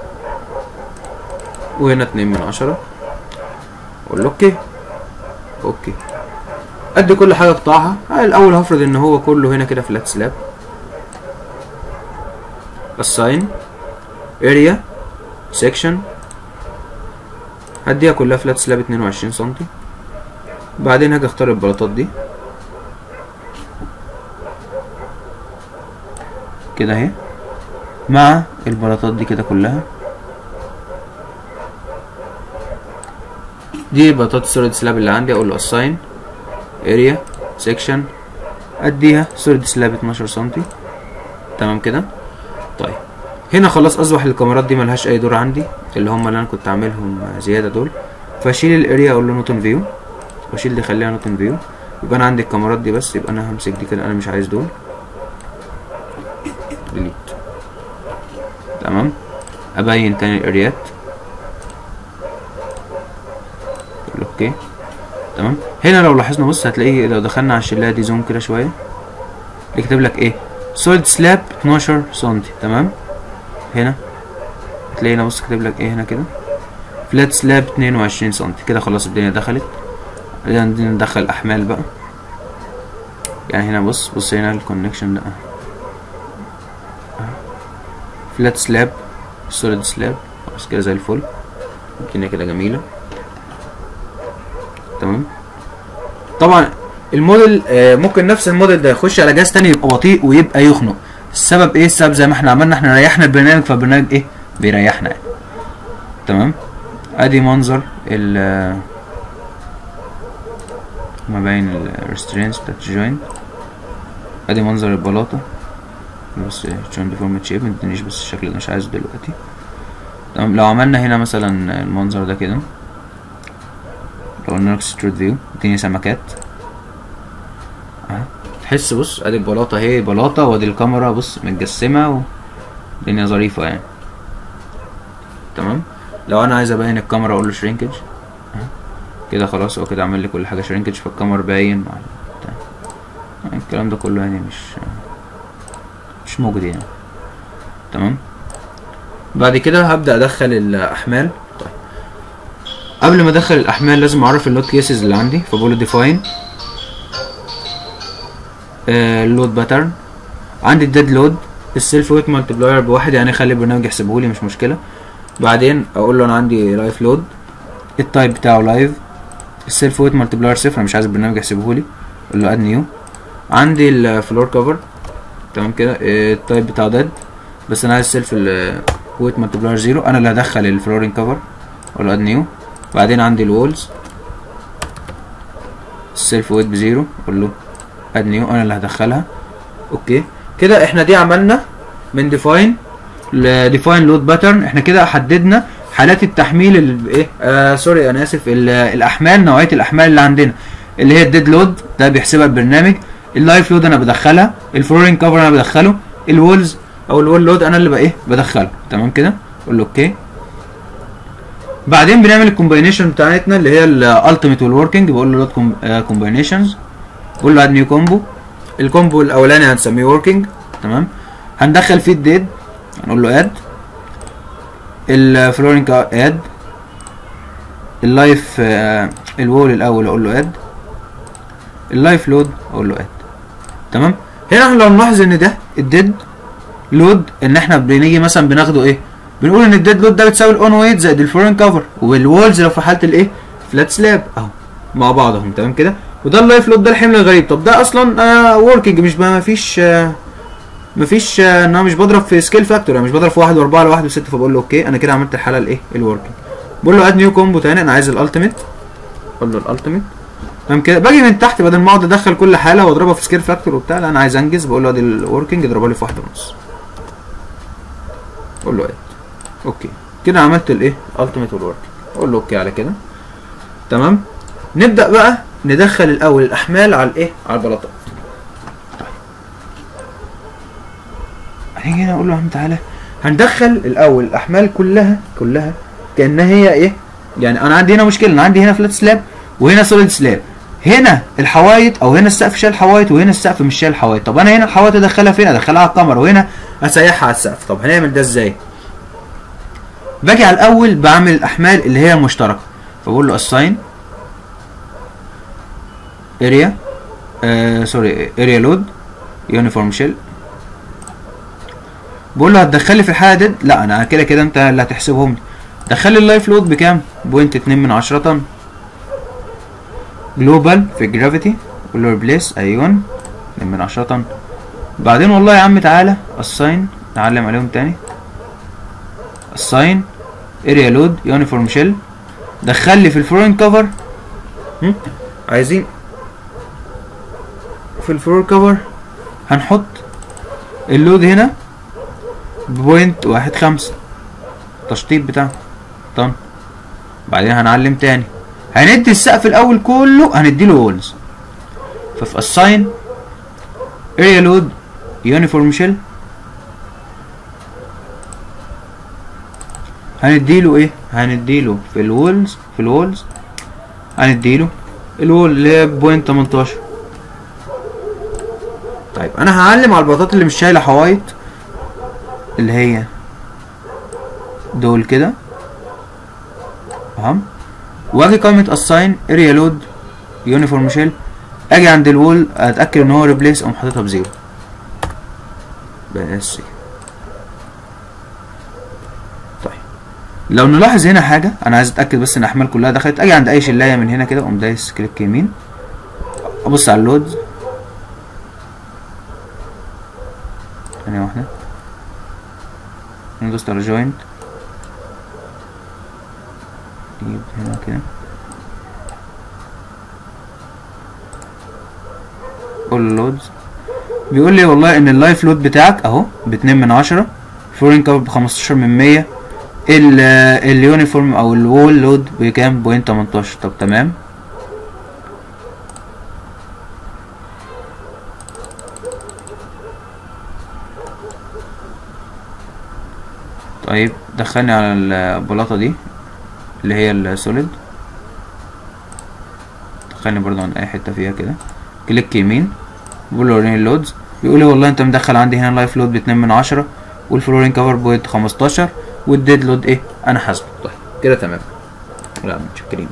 وهنا اتنين من عشرة اقول له اوكي اوكي ادي كل حاجه قطعها الاول هفرض ان هو كله هنا كده فلات سلاب assign area section هديها كلها فلات سلاب اتنين وعشرين سنتي بعدين هاجي اختار البلاطات دي كده اهي مع البلاطات دي كده كلها دي بلاطات السوليد سلاب اللي عندي اقول له assign area section اديها سوليد سلاب 12 سنتي تمام كده طيب هنا خلاص اصبح الكاميرات دي ملهاش اي دور عندي اللي هم اللي انا كنت عاملهم زياده دول فاشيل الاريا اقول له نوتن فيو واشيل دي خليها نوتن فيو يبقى انا عندي الكاميرات دي بس يبقى انا همسك دي كده انا مش عايز دول ديليت تمام ابين تاني الاريات اوكي تمام هنا لو لاحظنا بص هتلاقيه لو دخلنا على الشلايه دي زوم كده شويه يكتب لك ايه سوليد سلاب 12 سم تمام هنا هتلاقي هنا بص كاتب لك ايه هنا كده فلات سلاب 22 سم كده خلاص الدنيا دخلت بعدين ندخل احمال بقى يعني هنا بص بص هنا الكونكشن ده فلات سلاب سوليد سلاب خلاص كده زي الفل الدنيا كده جميله تمام طبعا الموديل آه ممكن نفس الموديل ده يخش على جهاز تاني يبقى بطيء ويبقى يخنق السبب ايه السبب زي ما احنا عملنا احنا ريحنا البرنامج فالبرنامج ايه بيريحنا يعني. تمام ادي منظر ال مباين الريسترينس بتاعت الجوينت ادي منظر البلاطه بس جوين ديفورمت شيب متدنيش بس الشكل ده مش عايزه دلوقتي تمام لو عملنا هنا مثلا المنظر ده كده لو قلنا اكسترود فيو اديني سمكات اهي تحس بص ادي البلاطه اهي بلاطه وادي الكاميرا بص متجسمه والدنيا ظريفه يعني تمام لو انا عايز ابين الكاميرا اقول له شرينكج كده خلاص هو كده عامل لي كل حاجه شرينكج فالكاميرا باين مع بتاع يعني الكلام ده كله يعني مش مش موجود يعني تمام بعد كده هبدا ادخل الاحمال طيب قبل ما ادخل الاحمال لازم اعرف اللود كيسز اللي عندي فبقول ديفاين اللود باترن عندي الديد لود السيلف ويت مالتبلاير بواحد يعني اخلي البرنامج يحسبه لي مش مشكله بعدين اقول له انا عندي لايف لود التايب بتاعه لايف السيلف ويت مالتبلاير صفر انا مش عايز البرنامج يحسبه لي اقول له اد نيو عندي الفلور كفر تمام كده التايب بتاعه ديد بس انا عايز السيلف ويت مالتبلاير زيرو انا اللي هدخل الفلورين كفر اقول له اد نيو بعدين عندي الوولز السيلف ويت بزيرو اقول له اد نيو انا اللي هدخلها اوكي كده احنا دي عملنا من ديفاين لديفاين لود باترن احنا كده حددنا حالات التحميل ال ايه آه سوري انا اسف الاحمال نوعيه الاحمال اللي عندنا اللي هي الديد لود ده بيحسبها البرنامج اللايف لود انا بدخلها الفلورين كفر انا بدخله الوولز او الوول لود انا اللي بقى ايه بدخله تمام كده اقول له اوكي بعدين بنعمل الكومباينيشن بتاعتنا اللي هي الالتيميت والوركينج بقول له لود كومباينيشنز بقول له اد نيو كومبو الكومبو الاولاني هنسميه وركينج تمام هندخل فيه الديد هنقول له اد الفلورينج اد اللايف الوول الاول اقول له اد اللايف لود اقول له اد تمام هنا احنا لو نلاحظ ان ده الديد لود ان احنا بنيجي مثلا بناخده ايه بنقول ان الديد لود ده بتساوي الاون ويت زائد الفلورين كفر والوولز لو في حاله الايه فلات سلاب اهو مع بعضهم تمام كده وده اللايف لود ده الحمل الغريب طب ده اصلا آه وركينج مش ما فيش آه مفيش آه ان انا مش بضرب في سكيل فاكتور يعني مش بضرب في واحد واربعه لواحد وسته فبقول له اوكي انا كده عملت الحاله الايه الوركينج بقول له اد نيو كومبو تاني انا عايز الالتيميت اقول له الالتيميت تمام كده باجي من تحت بدل ما اقعد ادخل كل حاله واضربها في سكيل فاكتور وبتاع لا انا عايز انجز بقول له ادي الوركينج اضربها لي في واحده ونص اقول له اد اوكي كده عملت الايه الالتيميت والوركينج اقول له اوكي على كده تمام نبدا بقى ندخل الاول الاحمال على الايه على البلاطات هنيجي هنا اقول له يا عم تعالى هندخل الاول الاحمال كلها كلها كانها هي ايه يعني انا عندي هنا مشكله انا عندي هنا فلات سلاب وهنا سوليد سلاب هنا الحوايط او هنا السقف شايل حوايط وهنا السقف مش شايل حوايط طب انا هنا الحوايط ادخلها فين ادخلها على الكاميرا وهنا اسيحها على السقف طب هنعمل ده ازاي باجي على الاول بعمل الاحمال اللي هي المشتركه فبقول له assign اريا آه سوري اريا لود يونيفورم شيل بقول له هتدخل لي في الحاله دي لا انا كده كده انت اللي هتحسبهم لي دخل لي اللايف لود بكام بوينت اتنين من عشرة طن جلوبال في جرافيتي قول له ريبليس ايوه اتنين من عشرة طن بعدين والله يا عم تعالى assign نعلم عليهم تاني assign اريا لود يونيفورم شيل دخل لي في الفلورين كفر عايزين في الفلور كفر هنحط اللود هنا بوينت واحد خمسة التشطيب بتاعه طن بعدين هنعلم تاني هندي السقف الاول كله هنديله وولز ففي assign area load uniform shell هنديله ايه هنديله في الوولز في الوولز هنديله الوول اللي هي بوينت 18 طيب انا هعلم على البلاطات اللي مش شايله حوايط اللي هي دول كده تمام واجي قائمة assign area load uniform shell اجي عند الوول اتاكد ان هو ريبليس اقوم حاططها بزيرو بس كده طيب لو نلاحظ هنا حاجة انا عايز اتاكد بس ان الاحمال كلها دخلت اجي عند اي شلاية من هنا كده اقوم دايس كليك يمين ابص على اللودز ثانية واحدة ندوس على جوينت نجيب هنا كده كل لودز بيقول لي والله ان اللايف لود بتاعك اهو باتنين من عشرة فلورين كفر بخمستاشر من مية ال اليونيفورم او الوول لود بكام بوينت تمنتاشر طب تمام طيب دخلني على البلاطة دي اللي هي السوليد دخلني برضو عند اي حتة فيها كده كليك يمين بقول له وريني اللودز بيقول لي والله انت مدخل عندي هنا اللايف لود باتنين من عشرة والفلورين كفر بوينت خمستاشر والديد لود ايه انا حاسبه طيب كده تمام لا متشكرين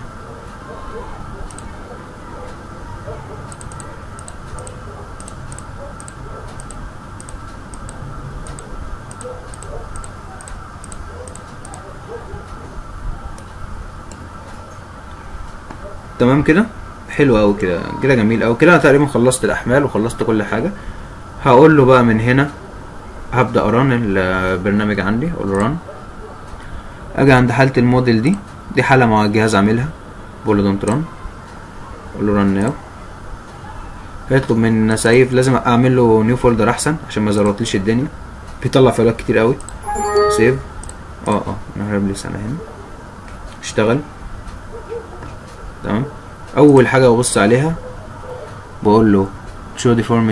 تمام كده حلو قوي كده كده جميل قوي كده انا تقريبا خلصت الاحمال وخلصت كل حاجه هقول له بقى من هنا هبدا اران البرنامج عندي اقول له ران اجي عند حاله الموديل دي دي حاله مع الجهاز عاملها بقول له دونت ران اقول له ران ناو هيطلب من سيف لازم اعمل له نيو فولدر احسن عشان ما يزرطليش الدنيا بيطلع فايلات كتير قوي سيف اه اه انا هربلس انا هنا اشتغل تمام اول حاجه ببص عليها بقول له شو ديفورمت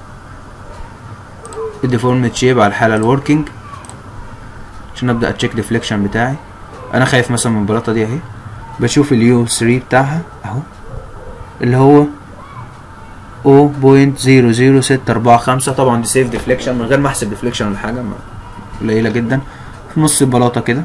الديفورمت شيب على الحاله الوركينج عشان ابدا اتشيك ديفليكشن بتاعي انا خايف مثلا من البلاطه دي اهي بشوف اليو 3 بتاعها اهو اللي هو 0.00645 طبعا دي سيف ديفليكشن من غير ما احسب ديفليكشن ولا حاجه قليله جدا في نص البلاطه كده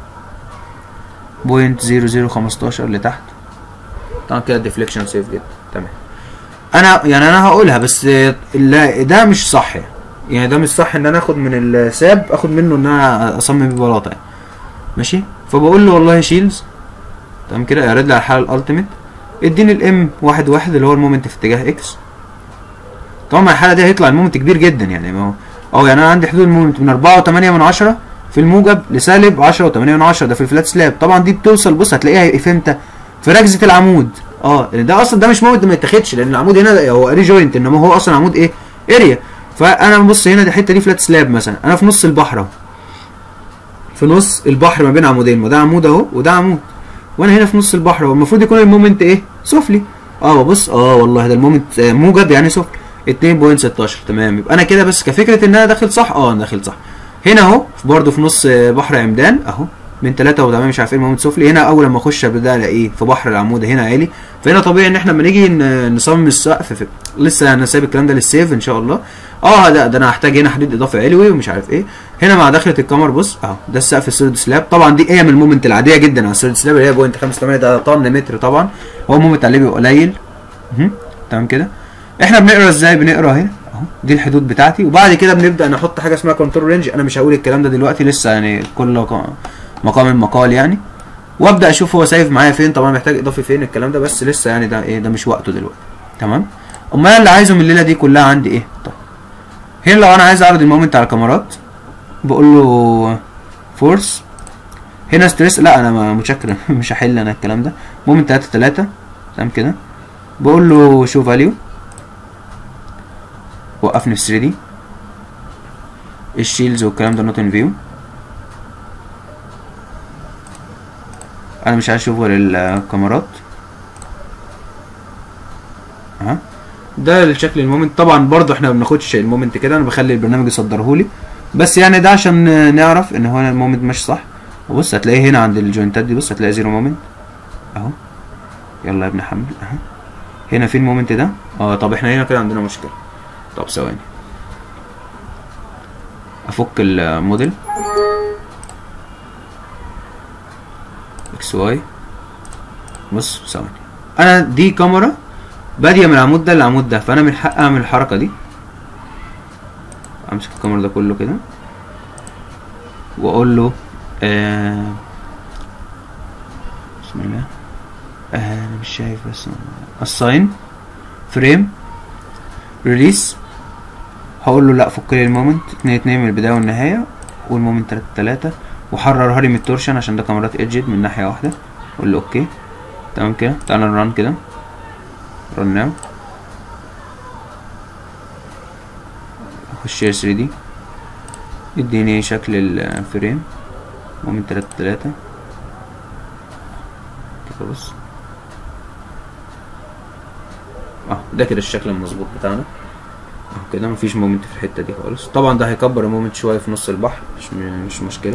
بوينت زيرو زيرو خمستاشر لتحت طبعا كده الديفليكشن سيف جدا تمام انا يعني انا هقولها بس لا ده مش صح يعني. يعني ده مش صح ان انا اخد من الساب اخد منه ان انا اصمم بيه بلاطه يعني ماشي فبقول له والله شيلز تمام كده اعرض لي على الحاله الالتيميت اديني الام واحد واحد اللي هو المومنت في اتجاه اكس طبعا الحاله دي هيطلع المومنت كبير جدا يعني ما هو اه يعني انا عندي حدود المومنت من أربعة وتمانية من عشرة في الموجب لسالب عشرة وتمانية من عشرة ده في الفلات سلاب طبعا دي بتوصل بص هتلاقيها في امتى في ركزة العمود اه ده اصلا ده مش مومنت ما يتاخدش لان العمود هنا هو اري جوينت انما هو اصلا عمود ايه اريا فانا ببص هنا دي الحته دي فلات سلاب مثلا انا في نص البحر اهو في نص البحر ما بين عمودين ما ده عمود اهو وده عمود وانا هنا في نص البحر هو المفروض يكون المومنت ايه سفلي اه ببص اه والله ده المومنت آه موجب يعني سفلي 2.16 تمام يبقى انا كده بس كفكره ان انا داخل صح اه انا داخل صح هنا اهو برضه في نص بحر عمدان اهو من ثلاثة وتمام مش عارف ايه المومنت سفلي هنا اول لما اخش ابدا الاقيه في بحر العمود هنا عالي فهنا طبيعي ان احنا لما نيجي ن- نصمم السقف في لسه انا سايب الكلام ده للسيف ان شاء الله اه ده, ده انا هحتاج هنا حديد اضافي علوي ومش عارف ايه هنا مع دخله الكاميرا بص اهو ده السقف السوليد سلاب طبعا دي ايه من المومنت العاديه جدا على السوليد سلاب اللي هي بوينت 5 ده طن متر طبعا هو المومنت عليه بيبقى قليل مهم. تمام كده احنا بنقرا ازاي بنقرا هنا اهو دي الحدود بتاعتي وبعد كده بنبدا نحط حاجه اسمها كنترول رينج انا مش هقول الكلام ده دلوقتي لسه يعني كل ق- مقام مقال يعني وابدا اشوف هو سايف معايا فين طبعا محتاج اضافي فين الكلام ده بس لسه يعني ده ايه ده مش وقته دلوقتي تمام امال أنا اللي عايزه من الليله دي كلها عندي ايه طيب هنا لو انا عايز اعرض المومنت على الكاميرات بقول له فورس هنا ستريس لا انا ما- متشكر مش هحل انا الكلام ده مومنت 3 3 تمام كده بقول له شو فاليو وقفني في 3 دي الشيلز والكلام ده نوت ان فيو انا مش عايز اشوف غير الكاميرات اها ده الشكل المومنت طبعا برضو احنا ما بناخدش المومنت كده انا بخلي البرنامج يصدره لي بس يعني ده عشان نعرف ان هو هنا المومنت ماشي صح وبص هتلاقيه هنا عند الجوينتات دي بص هتلاقي زيرو مومنت اهو يلا يا ابن حمل اهو هنا في المومنت ده اه طب احنا هنا كده عندنا مشكله طب ثواني افك الموديل اكس واي بص ثواني انا دي كاميرا باديه من العمود ده للعمود ده فانا من حق اعمل الحركه دي امسك الكاميرا ده كله كده واقول له آه بسم الله آه انا مش شايف بس assign فريم ريليس هقول له لا فك لي المومنت اتنين اتنين من البدايه والنهايه والمومنت تلاتة تلاتة وحررها لي من التورشن عشان ده كاميرات ايدجد من ناحيه واحده اقول له اوكي تمام كده تعالى نران كده رن ناو اخش 3 دي اديني شكل الفريم مومنت تلاتة تلاتة كده بص اه ده كده الشكل المظبوط بتاعنا اهو كده مفيش مومنت في الحته دي خالص طبعا ده هيكبر المومنت شويه في نص البحر مش م- مش مشكله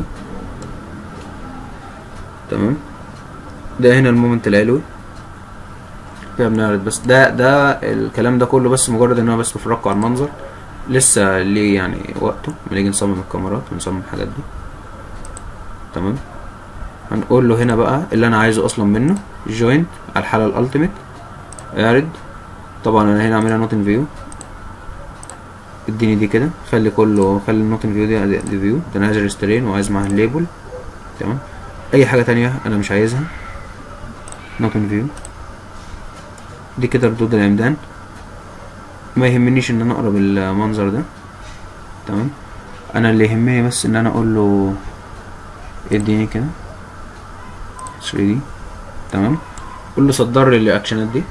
تمام ده هنا المومنت العلوي كده بنعرض بس ده ده الكلام ده كله بس مجرد ان انا بس بفرجكوا على المنظر لسه ليه يعني وقته لما نيجي نصمم الكاميرات ونصمم الحاجات دي تمام هنقول له هنا بقى اللي انا عايزه اصلا منه جوينت على الحاله الالتيميت اعرض طبعا انا هنا عاملها نوت ان فيو اديني دي كده خلي كله خلي النوت ان فيو دي دي فيو ده انا عايز ريسترين وعايز معاها الليبل تمام اي حاجه تانية انا مش عايزها نوت ان فيو دي كده ردود العمدان ما يهمنيش ان انا اقرب المنظر ده تمام انا اللي يهمني بس ان انا اقول له اديني كده 3 دي تمام قول له صدر لي الاكشنات دي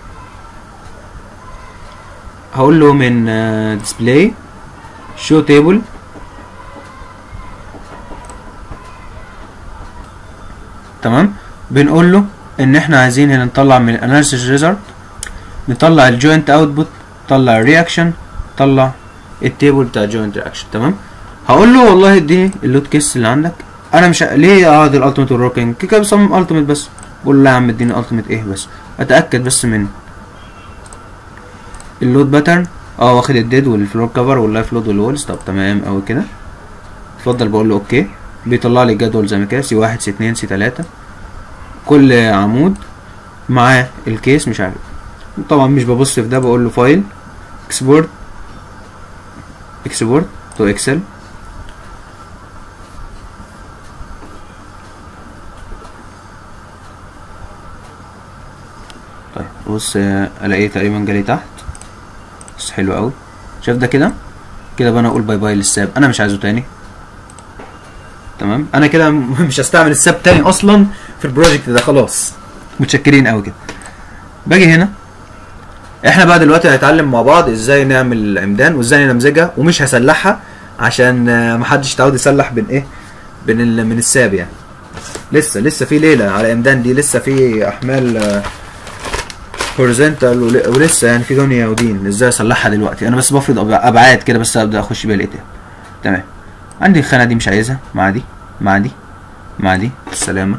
هقول له من ديسبلاي شو تيبل تمام بنقول له ان احنا عايزين هنا نطلع من الاناليسيس ريزلت نطلع الجوينت اوتبوت نطلع الرياكشن نطلع التيبل بتاع الجوينت رياكشن تمام هقول له والله اديني اللود كيس اللي عندك انا مش ه- ليه اه دي الالتيميت والروكينج كده كده بصمم التيميت بس بقول له لا يا عم اديني التيميت ايه بس اتاكد بس من اللود باترن اه واخد الديد والفلور كفر واللايف لود والولز طب تمام اوي كده اتفضل بقول له اوكي بيطلع لي الجدول زي ما كده سي واحد سي اتنين سي تلاتة كل عمود معاه الكيس مش عارف طبعا مش ببص في ده بقول له فايل اكسبورت اكسبورت تو اكسل طيب بص آه، الاقيه تقريبا جالي تحت بس حلو قوي شايف ده كده كده بقى انا اقول باي باي للساب انا مش عايزه تاني تمام انا كده م- مش هستعمل الساب تاني اصلا في البروجكت ده خلاص متشكرين قوي كده باجي هنا احنا بقى دلوقتي هنتعلم مع بعض ازاي نعمل عمدان وازاي نمزجها ومش هسلحها عشان آه، محدش يتعود يسلح بين ايه بين ال... من الساب يعني لسه لسه في ليله على عمدان دي لسه في احمال هوريزونتال ولسه يعني في دنيا ودين ازاي اصلحها دلوقتي انا بس بفرض أب- ابعاد كده بس ابدا اخش بيها الايه تمام عندي الخانه دي مش عايزها مع دي مع دي مع دي بالسلامة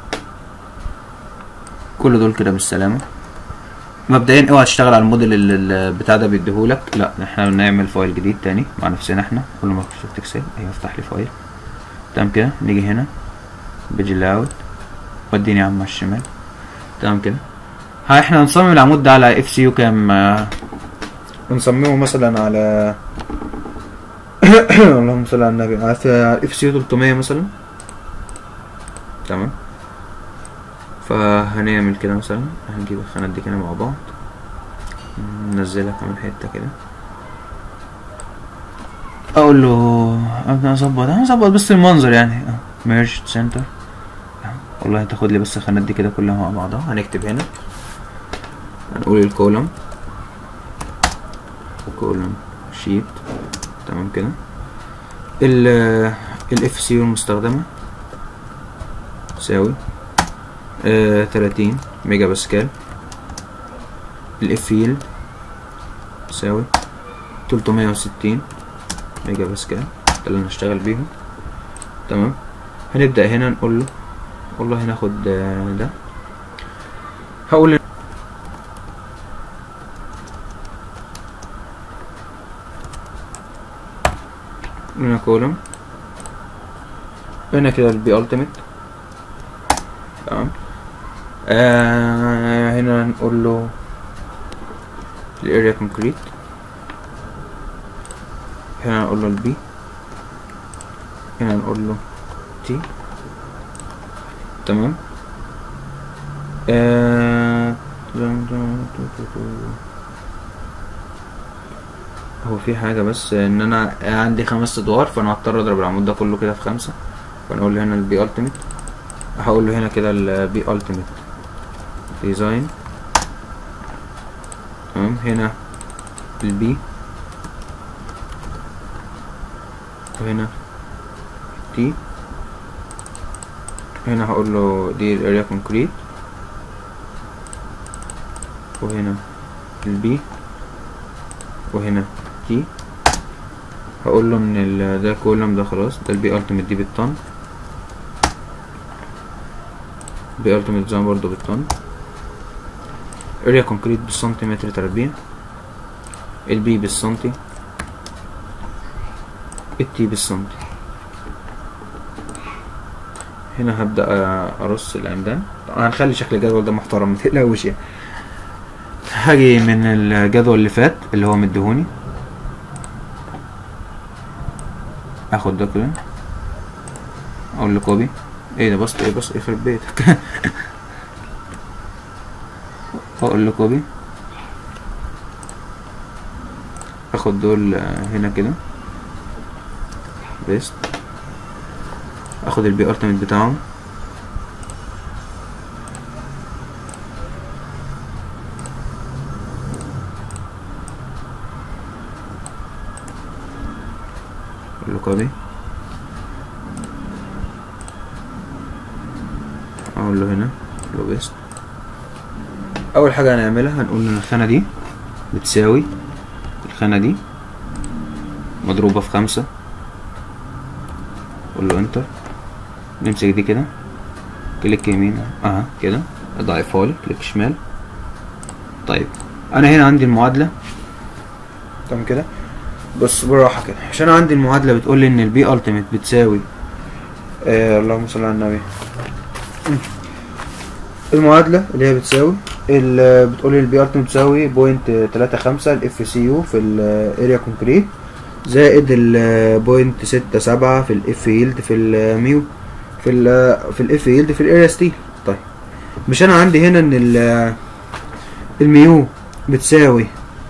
كل دول كده بالسلامة مبدئيا اوعى تشتغل على الموديل اللي البتاع ده بيديهولك لا احنا نعمل فايل جديد تاني مع نفسنا احنا كل ما شفت اكسل ايوه افتح لي فايل تمام كده نيجي هنا بيج لاوت وديني يا عم على الشمال تمام كده ها احنا هنصمم العمود ده على اف سي يو كام آه، نصممه مثلا على اللهم صل على النبي على اف سي يو 300 مثلا تمام فهنعمل كده مثلا هنجيب الخانات دي كده مع بعض ننزلها كمان حته كده اقول له ابدا اظبط انا اظبط بس المنظر يعني ميرج سنتر والله هتاخد لي بس الخانات دي كده كلها مع بعضها هنكتب هنا هنقول الكولوم كولوم شيت تمام كده ال الاف سي يو المستخدمه تساوي آه 30 ميجا باسكال الاف فيلد تساوي 360 ميجا باسكال ده اللي هنشتغل بيهم تمام هنبدأ هنا نقول له والله هناخد آه، ده هقول هنا كولوم هنا كده البي التيميت تمام آه هنا نقول له الاريا كونكريت هنا نقول له البي هنا نقول له تي تمام آه هو في حاجة بس ان انا عندي خمس ادوار فانا هضطر اضرب العمود ده كله كده في خمسة فنقول له هنا البي التيميت هقول له هنا كده البي التيميت ديزاين تمام هنا البي وهنا تي هنا هقول له دي الاريا كونكريت وهنا البي وهنا تي هقول له ان ال- ده كولم ده خلاص ده البي التيميت دي بالطن بي التيميت ديزاين برضه بالطن اريا كونكريت بالسنتيمتر تربيع البي بالسنتي التي بالسنتي هنا هبدأ أرص العمدان طبعاً هنخلي شكل الجدول ده محترم متقلقوش يعني هاجي من الجدول اللي فات اللي هو مديهوني اخد ده كده اقول له كوبي ايه ده بسط ايه بسط يخرب بيتك اقول له كوبي اخد دول آه، هنا كده بيست اخد البي التيميت بتاعهم اقول له كوبي اقول له هنا اقول له بيست اول حاجه هنعملها هنقول ان الخانه دي بتساوي الخانه دي مضروبه في خمسة اقول له انتر نمسك دي كده كليك يمين اها كده اضعفها لي كليك شمال طيب انا هنا عندي المعادله تمام كده بص بالراحه كده عشان عندي المعادله بتقول لي ان البي التيميت بتساوي آه اللهم صل على النبي المعادله اللي هي بتساوي ال- بتقول لي البي التيميت بتساوي بوينت تلاتة خمسة الاف سي يو في الاريا كونكريت زائد البوينت ستة سبعة في الاف يلد في الميو في ال في الاف يلد في الاريا ستيل طيب مش انا عندي هنا ان ال- الميو بتساوي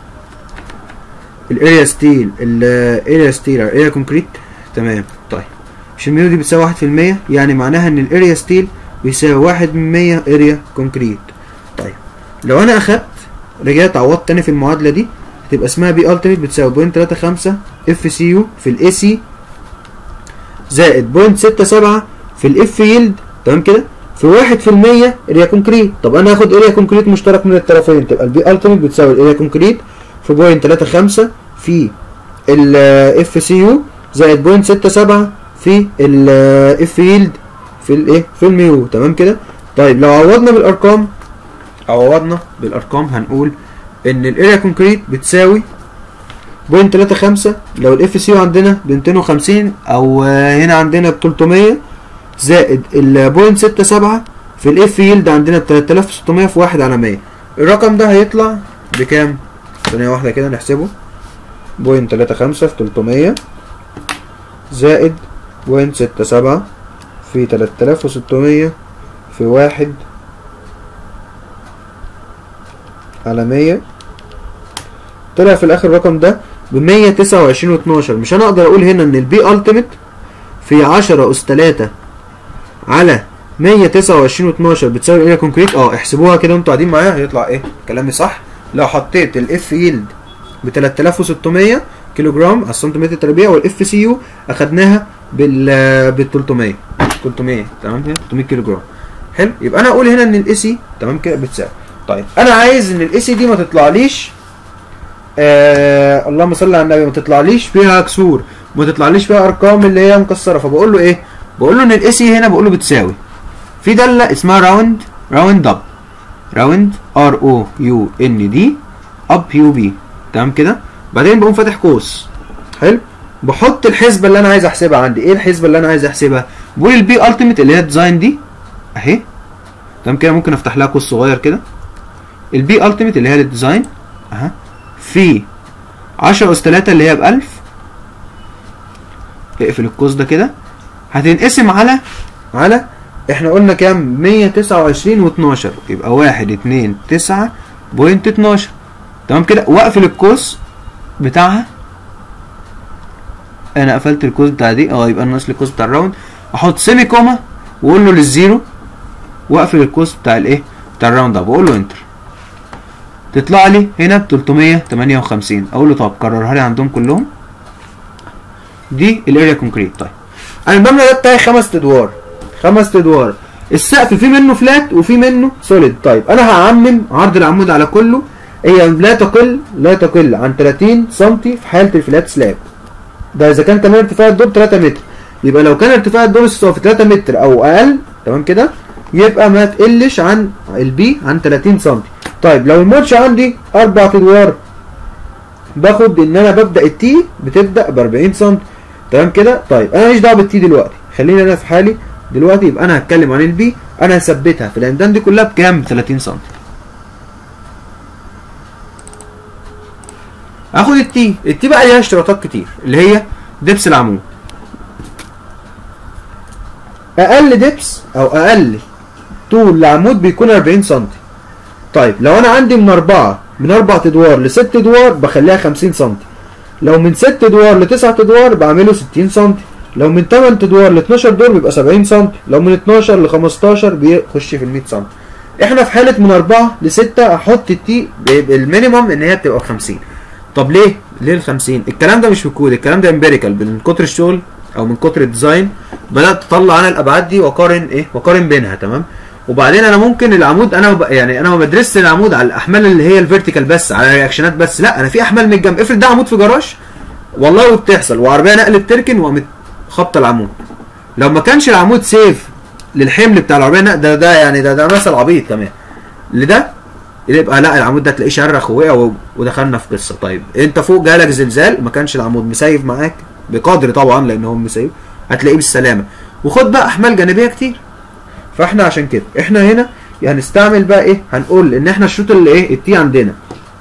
الاريا ستيل الاريا ستيل على الاريا كونكريت تمام طيب مش الميو دي بتساوي واحد في المية يعني معناها ان الاريا ستيل بيساوي واحد من مية اريا كونكريت طيب لو انا اخدت رجعت عوضت تاني في المعادلة دي هتبقى اسمها بي التيميت بتساوي بوينت تلاتة خمسة اف سي يو في الاي سي زائد بوينت ستة سبعة في الاف يلد تمام كده في واحد في المية اريا كونكريت طب انا هاخد اريا كونكريت مشترك من الطرفين تبقى البي التيميت بتساوي الاريا كونكريت في بوينت تلاتة خمسة في الاف سي يو زائد بوينت ستة سبعة في الاف يلد في الايه في الميو تمام كده طيب لو عوضنا بالارقام عوضنا بالارقام هنقول ان الاريا كونكريت بتساوي بوينت تلاتة خمسة لو الاف سي عندنا ب 250 او آه، هنا عندنا ب 300 زائد البوينت ستة سبعة في الاف يلد عندنا ب 3600 في واحد على 100 الرقم ده هيطلع بكام؟ ثانية واحدة كده نحسبه بوينت تلاتة خمسة في 300 زائد بوينت ستة سبعة في 3600 في واحد على 100 طلع في الاخر الرقم ده ب 129 و12 مش انا اقدر اقول هنا ان البي التيميت في 10 اس 3 على 129 و12 بتساوي الاريا كونكريت اه احسبوها كده وانتوا قاعدين معايا هيطلع ايه كلامي صح لو حطيت الاف يلد ب 3600 كيلو جرام على السنتيمتر تربيع والاف سي يو اخدناها بال بال 300 300 تمام كده 300 كيلو جرام حلو يبقى انا اقول هنا ان الاي سي تمام كده بتساوي طيب انا عايز ان الاي سي دي ما تطلعليش آه اللهم صل على النبي ما تطلعليش فيها كسور ما تطلعليش فيها ارقام اللي هي مكسره فبقول له ايه بقول له ان الاي سي هنا بقول له بتساوي في داله اسمها راوند راوند اب راوند ار او يو ان دي اب يو بي تمام كده بعدين بقوم فاتح قوس حلو بحط الحسبه اللي انا عايز احسبها عندي ايه الحسبه اللي انا عايز احسبها بقول البي التيميت اللي هي الديزاين دي اهي تمام كده ممكن افتح لها قوس صغير كده البي التيميت اللي هي الديزاين اها في 10 اس 3 اللي هي ب 1000 اقفل القوس ده كده هتنقسم على على احنا قلنا كام 129 و12 يبقى 1 2 9 بوينت 12 تمام كده واقفل القوس بتاعها انا قفلت القوس بتاع دي اه يبقى ناقص لي القوس بتاع الراوند احط سيمي كوما واقول له للزيرو واقفل القوس بتاع الايه بتاع الراوند اب واقول له انتر تطلع لي هنا ب 358 اقول له طب كررها لي عندهم كلهم دي الاريا كونكريت طيب انا المبنى ده بتاعي خمس ادوار خمس ادوار السقف في منه فلات وفي منه سوليد طيب انا هعمم عرض العمود على كله هي لا تقل لا تقل عن 30 سم في حاله الفلات سلاب ده اذا كان كمان ارتفاع الدور 3 متر يبقى لو كان ارتفاع الدور السقف 3 متر او اقل تمام كده يبقى ما تقلش عن البي عن 30 سم طيب لو الماتش عندي اربع ادوار باخد ان انا ببدا التي بتبدا ب 40 سم تمام كده طيب انا ماليش دعوه بالتي دلوقتي خليني انا في حالي دلوقتي يبقى انا هتكلم عن البي انا هثبتها في العمدان دي كلها بكام ب 30 سم اخد التي التي بقى ليها اشتراطات كتير اللي هي دبس العمود اقل دبس او اقل طول العمود بيكون 40 سم طيب لو انا عندي من اربعة من اربع ادوار لست ادوار بخليها 50 سم لو من ست ادوار لتسعة ادوار بعمله 60 سم لو من 8 ادوار ل 12 دور بيبقى 70 سم لو من 12 ل 15 بيخش في ال 100 سم احنا في حاله من 4 ل 6 احط التي المينيمم ان هي بتبقى 50 طب ليه ليه ال 50 الكلام ده مش في الكود الكلام ده امبيريكال من كتر الشغل او من كتر الديزاين بدات اطلع انا الابعاد دي واقارن ايه واقارن بينها تمام وبعدين انا ممكن العمود انا ب... يعني انا ما بدرسش العمود على الاحمال اللي هي الفيرتيكال بس على الرياكشنات بس لا انا في احمال من الجنب افرض ده عمود في جراج والله وبتحصل وعربيه نقل بتركن وقامت خبطه العمود لو ما كانش العمود سيف للحمل بتاع العربيه نقل ده ده يعني ده ده مثل عبيط كمان لده يبقى لا العمود ده تلاقيه شرخ ووقع و- ودخلنا في قصه طيب انت فوق جالك زلزال ما كانش العمود مسيف معاك بقدر طبعا لان هو مسيف هتلاقيه بالسلامه وخد بقى احمال جانبيه كتير فاحنا عشان كده احنا هنا هنستعمل بقى ايه هنقول ان احنا الشوط اللي ايه التي عندنا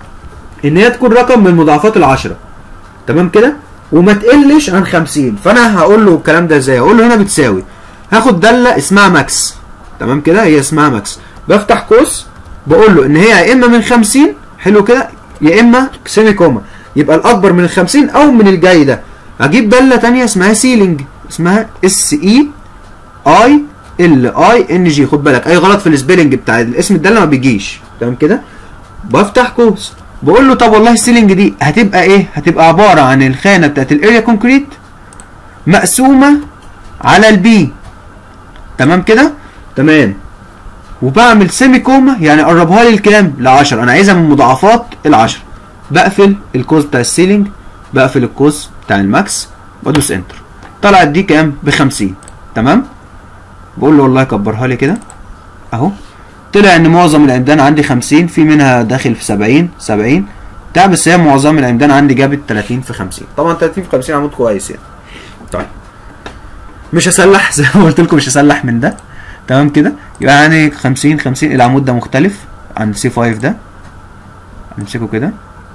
ان هي تكون رقم من مضاعفات العشرة تمام كده وما تقلش عن 50 فانا هقول له الكلام ده ازاي هقول له هنا بتساوي هاخد داله اسمها ماكس تمام كده هي اسمها ماكس بفتح قوس بقول له ان هي يا اما من 50 حلو كده يا اما سيمي كوما يبقى الاكبر من ال 50 او من الجاي ده اجيب داله تانية اسمها سيلينج اسمها اس اي اي ال اي ان جي خد بالك اي غلط في السبيلنج بتاع الاسم الداله ما بيجيش تمام كده بفتح قوس بقول له طب والله السيلينج دي هتبقى ايه هتبقى عباره عن الخانه بتاعت الاريا كونكريت مقسومه على البي تمام كده تمام وبعمل سيمي كوما يعني قربها لي الكلام ل 10 انا عايزها من مضاعفات ال 10 بقفل القوس بتاع السيلينج بقفل القوس بتاع الماكس بدوس انتر طلعت دي كام ب 50 تمام بقول له والله كبرها لي كده اهو طلع ان معظم العمدان عندي 50 في منها داخل في 70 70 بتاع بس هي معظم العمدان عندي جابت 30 في 50 طبعا 30 في 50 عمود كويس يعني طيب مش هسلح زي ما قلت لكم مش هسلح من ده تمام كده يبقى يعني 50 50 العمود ده مختلف عن سي 5 ده هنمسكه كده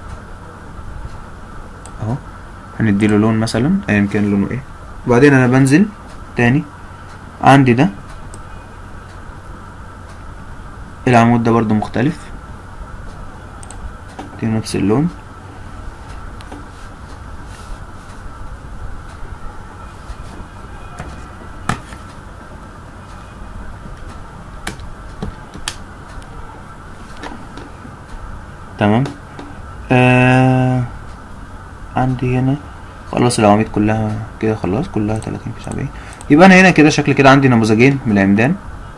اهو هنديله لون مثلا ايا كان لونه ايه وبعدين انا بنزل تاني عندي ده العمود ده برضو مختلف دي نفس اللون تمام آه عندي هنا خلاص العواميد كلها كده خلاص كلها 30 في 70 يبقى انا هنا كده شكل كده عندي نموذجين من العمدان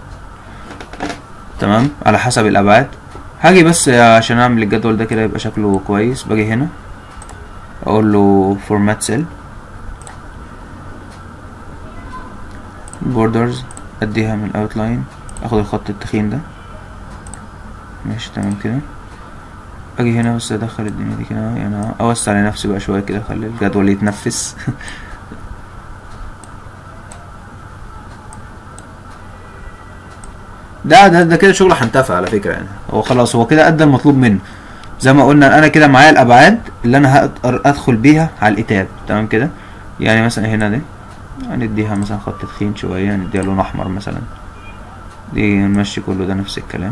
تمام على حسب الابعاد هاجي بس عشان اعمل الجدول ده كده يبقى شكله كويس باجي هنا اقول له فورمات سيل بوردرز اديها من اوتلاين اخد الخط التخين ده ماشي تمام كده اجي هنا بس ادخل الدنيا دي كده يعني اوسع لنفسي بقى شويه كده اخلي الجدول يتنفس ده ده ده كده شغل هنتفع على فكره يعني هو خلاص هو كده ادى المطلوب منه زي ما قلنا انا كده معايا الابعاد اللي انا هقدر ادخل بيها على الاتاب تمام كده يعني مثلا هنا دي هنديها مثلا خط تخين شويه نديها لون احمر مثلا دي نمشي كله ده نفس الكلام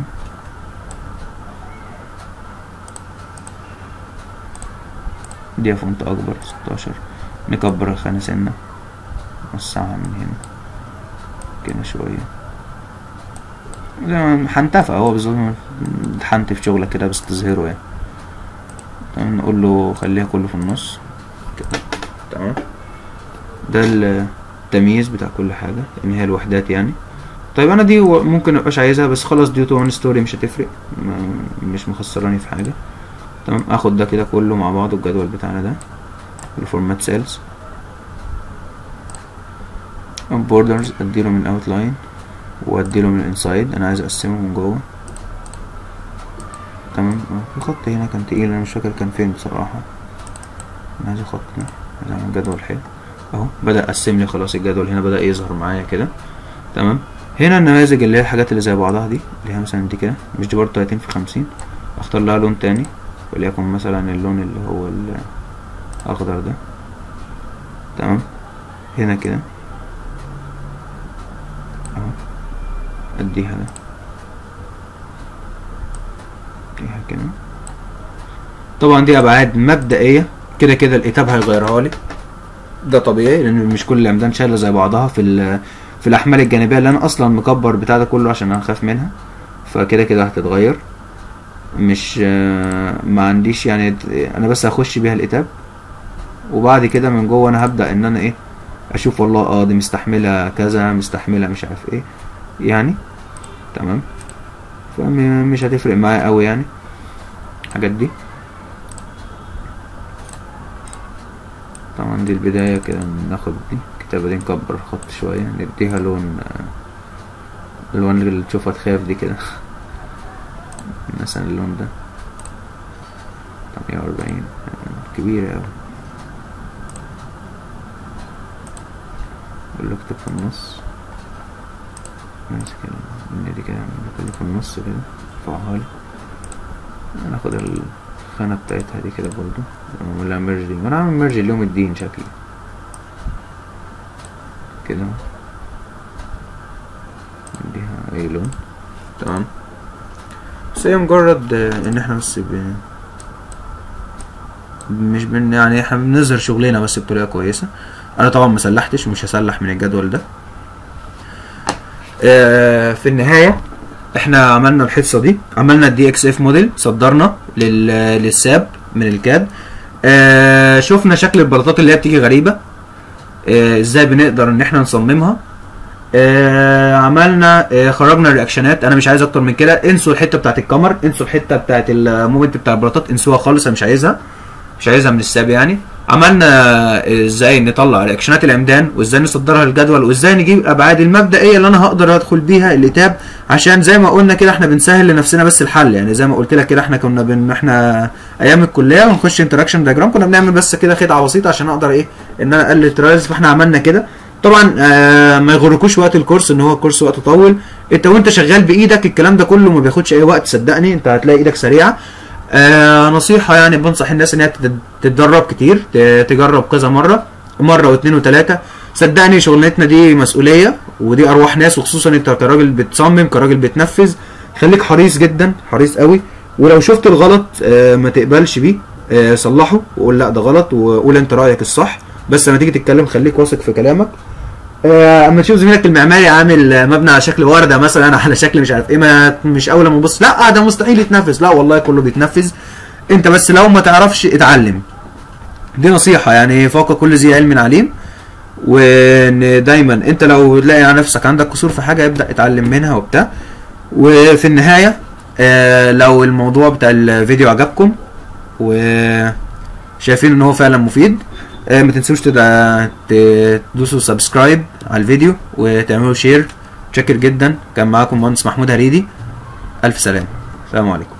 دي فونت اكبر ستاشر نكبر الخانة سنة نوسعها من هنا كده شوية هنتفق هو بالظبط حنتف شغلك كده بس تظهره يعني تمام نقول له خليها كله في النص كده تمام ده التمييز بتاع كل حاجة يعني هي الوحدات يعني طيب انا دي ممكن مبقاش عايزها بس خلاص دي تو وان ستوري مش هتفرق مش مخسراني في حاجة تمام اخد ده كده كله مع بعض الجدول بتاعنا ده الفورمات سيلز بوردرز اديله من اوتلاين واديله من الانسايد انا عايز اقسمه من جوه تمام في خط هنا كان تقيل انا مش فاكر كان فين بصراحة انا عايز خط ده عايز اعمل جدول حلو اهو بدأ اقسم لي خلاص الجدول هنا بدأ يظهر معايا كده تمام هنا النماذج اللي هي الحاجات اللي زي بعضها دي اللي هي مثلا دي كده مش دي برضه 30 في 50 اختار لها لون تاني وليكن مثلا اللون اللي هو الاخضر ده تمام هنا كده اهو اديها ده اديها كده طبعا دي ابعاد مبدئيه كده كده الاتاب هيغيرها لي ده طبيعي لان مش كل العمدان شايله زي بعضها في في الاحمال الجانبيه اللي انا اصلا مكبر بتاع ده كله عشان انا خايف منها فكده كده هتتغير مش ما عنديش يعني انا بس هخش بيها الاتاب وبعد كده من جوه انا هبدا ان انا ايه اشوف والله اه دي مستحمله كذا مستحمله مش عارف ايه يعني تمام فمش هتفرق معايا قوي يعني الحاجات دي طبعا دي البداية كده ناخد دي الكتابة دي نكبر الخط شوية نديها لون الوان اللي تشوفها تخاف دي كده مثلا اللون ده تمانية وأربعين كبيرة أوي بقول له اكتب في النص ماشي كده دي كده كله في النص كده ارفعها لي ناخد الخانة بتاعتها دي كده برضو ولا ميرج دي وانا عامل ميرج اليوم الدين شكلي كده نديها اي لون تمام بس هي مجرد ان احنا بس ب... مش بن يعني احنا بنظهر شغلنا بس بطريقه كويسه انا طبعا ما سلحتش ومش هسلح من الجدول ده آه في النهايه احنا عملنا الحصه دي عملنا الدي اكس اف موديل صدرنا لل... للساب من الكاد آه شفنا شكل البلاطات اللي هي بتيجي غريبه آه ازاي بنقدر ان احنا نصممها آه عملنا آه خرجنا الرياكشنات انا مش عايز اكتر من كده انسوا الحته بتاعت الكمر انسوا الحته بتاعت المومنت بتاع البلاطات انسوها خالص انا مش عايزها مش عايزها من الساب يعني عملنا ازاي نطلع رياكشنات العمدان وازاي نصدرها للجدول وازاي نجيب الابعاد المبدئيه اللي انا هقدر ادخل بيها الاتاب عشان زي ما قلنا كده احنا بنسهل لنفسنا بس الحل يعني زي ما قلت لك كده احنا كنا بن احنا ايام الكليه ونخش انتراكشن دايجرام كنا بنعمل بس كده خدعه بسيطه عشان اقدر ايه ان انا اقلل ترايلز فاحنا عملنا كده طبعا آه ما يغركوش وقت الكورس ان هو الكورس وقته طول انت وانت شغال بايدك الكلام ده كله ما بياخدش اي وقت صدقني انت هتلاقي ايدك سريعه آه نصيحة يعني بنصح الناس ان هي تت- تتدرب كتير ت- تجرب كذا مرة مرة واثنين وثلاثة صدقني شغلتنا دي مسؤولية ودي ارواح ناس وخصوصا انت كراجل بتصمم كراجل بتنفذ خليك حريص جدا حريص قوي ولو شفت الغلط آه ما تقبلش بيه آه صلحه وقول لا ده غلط وقول انت رايك الصح بس لما تيجي تتكلم خليك واثق في كلامك آه، اما تشوف زميلك المعماري عامل آه، مبنى على شكل ورده مثلا على شكل مش عارف ايه ما مش اول ما تبص لا ده مستحيل يتنفذ لا والله كله بيتنفذ انت بس لو ما تعرفش اتعلم دي نصيحه يعني فوق كل ذي علم عليم وان دايما انت لو تلاقي على نفسك عندك قصور في حاجه ابدا اتعلم منها وبتاع وفي النهايه آه، لو الموضوع بتاع الفيديو عجبكم وشايفين ان هو فعلا مفيد آه، ما تنسوش تدع- تدوسوا سبسكرايب على الفيديو وتعملوا شير شاكر جدا كان معاكم مهندس محمود هريدي الف سلام السلام عليكم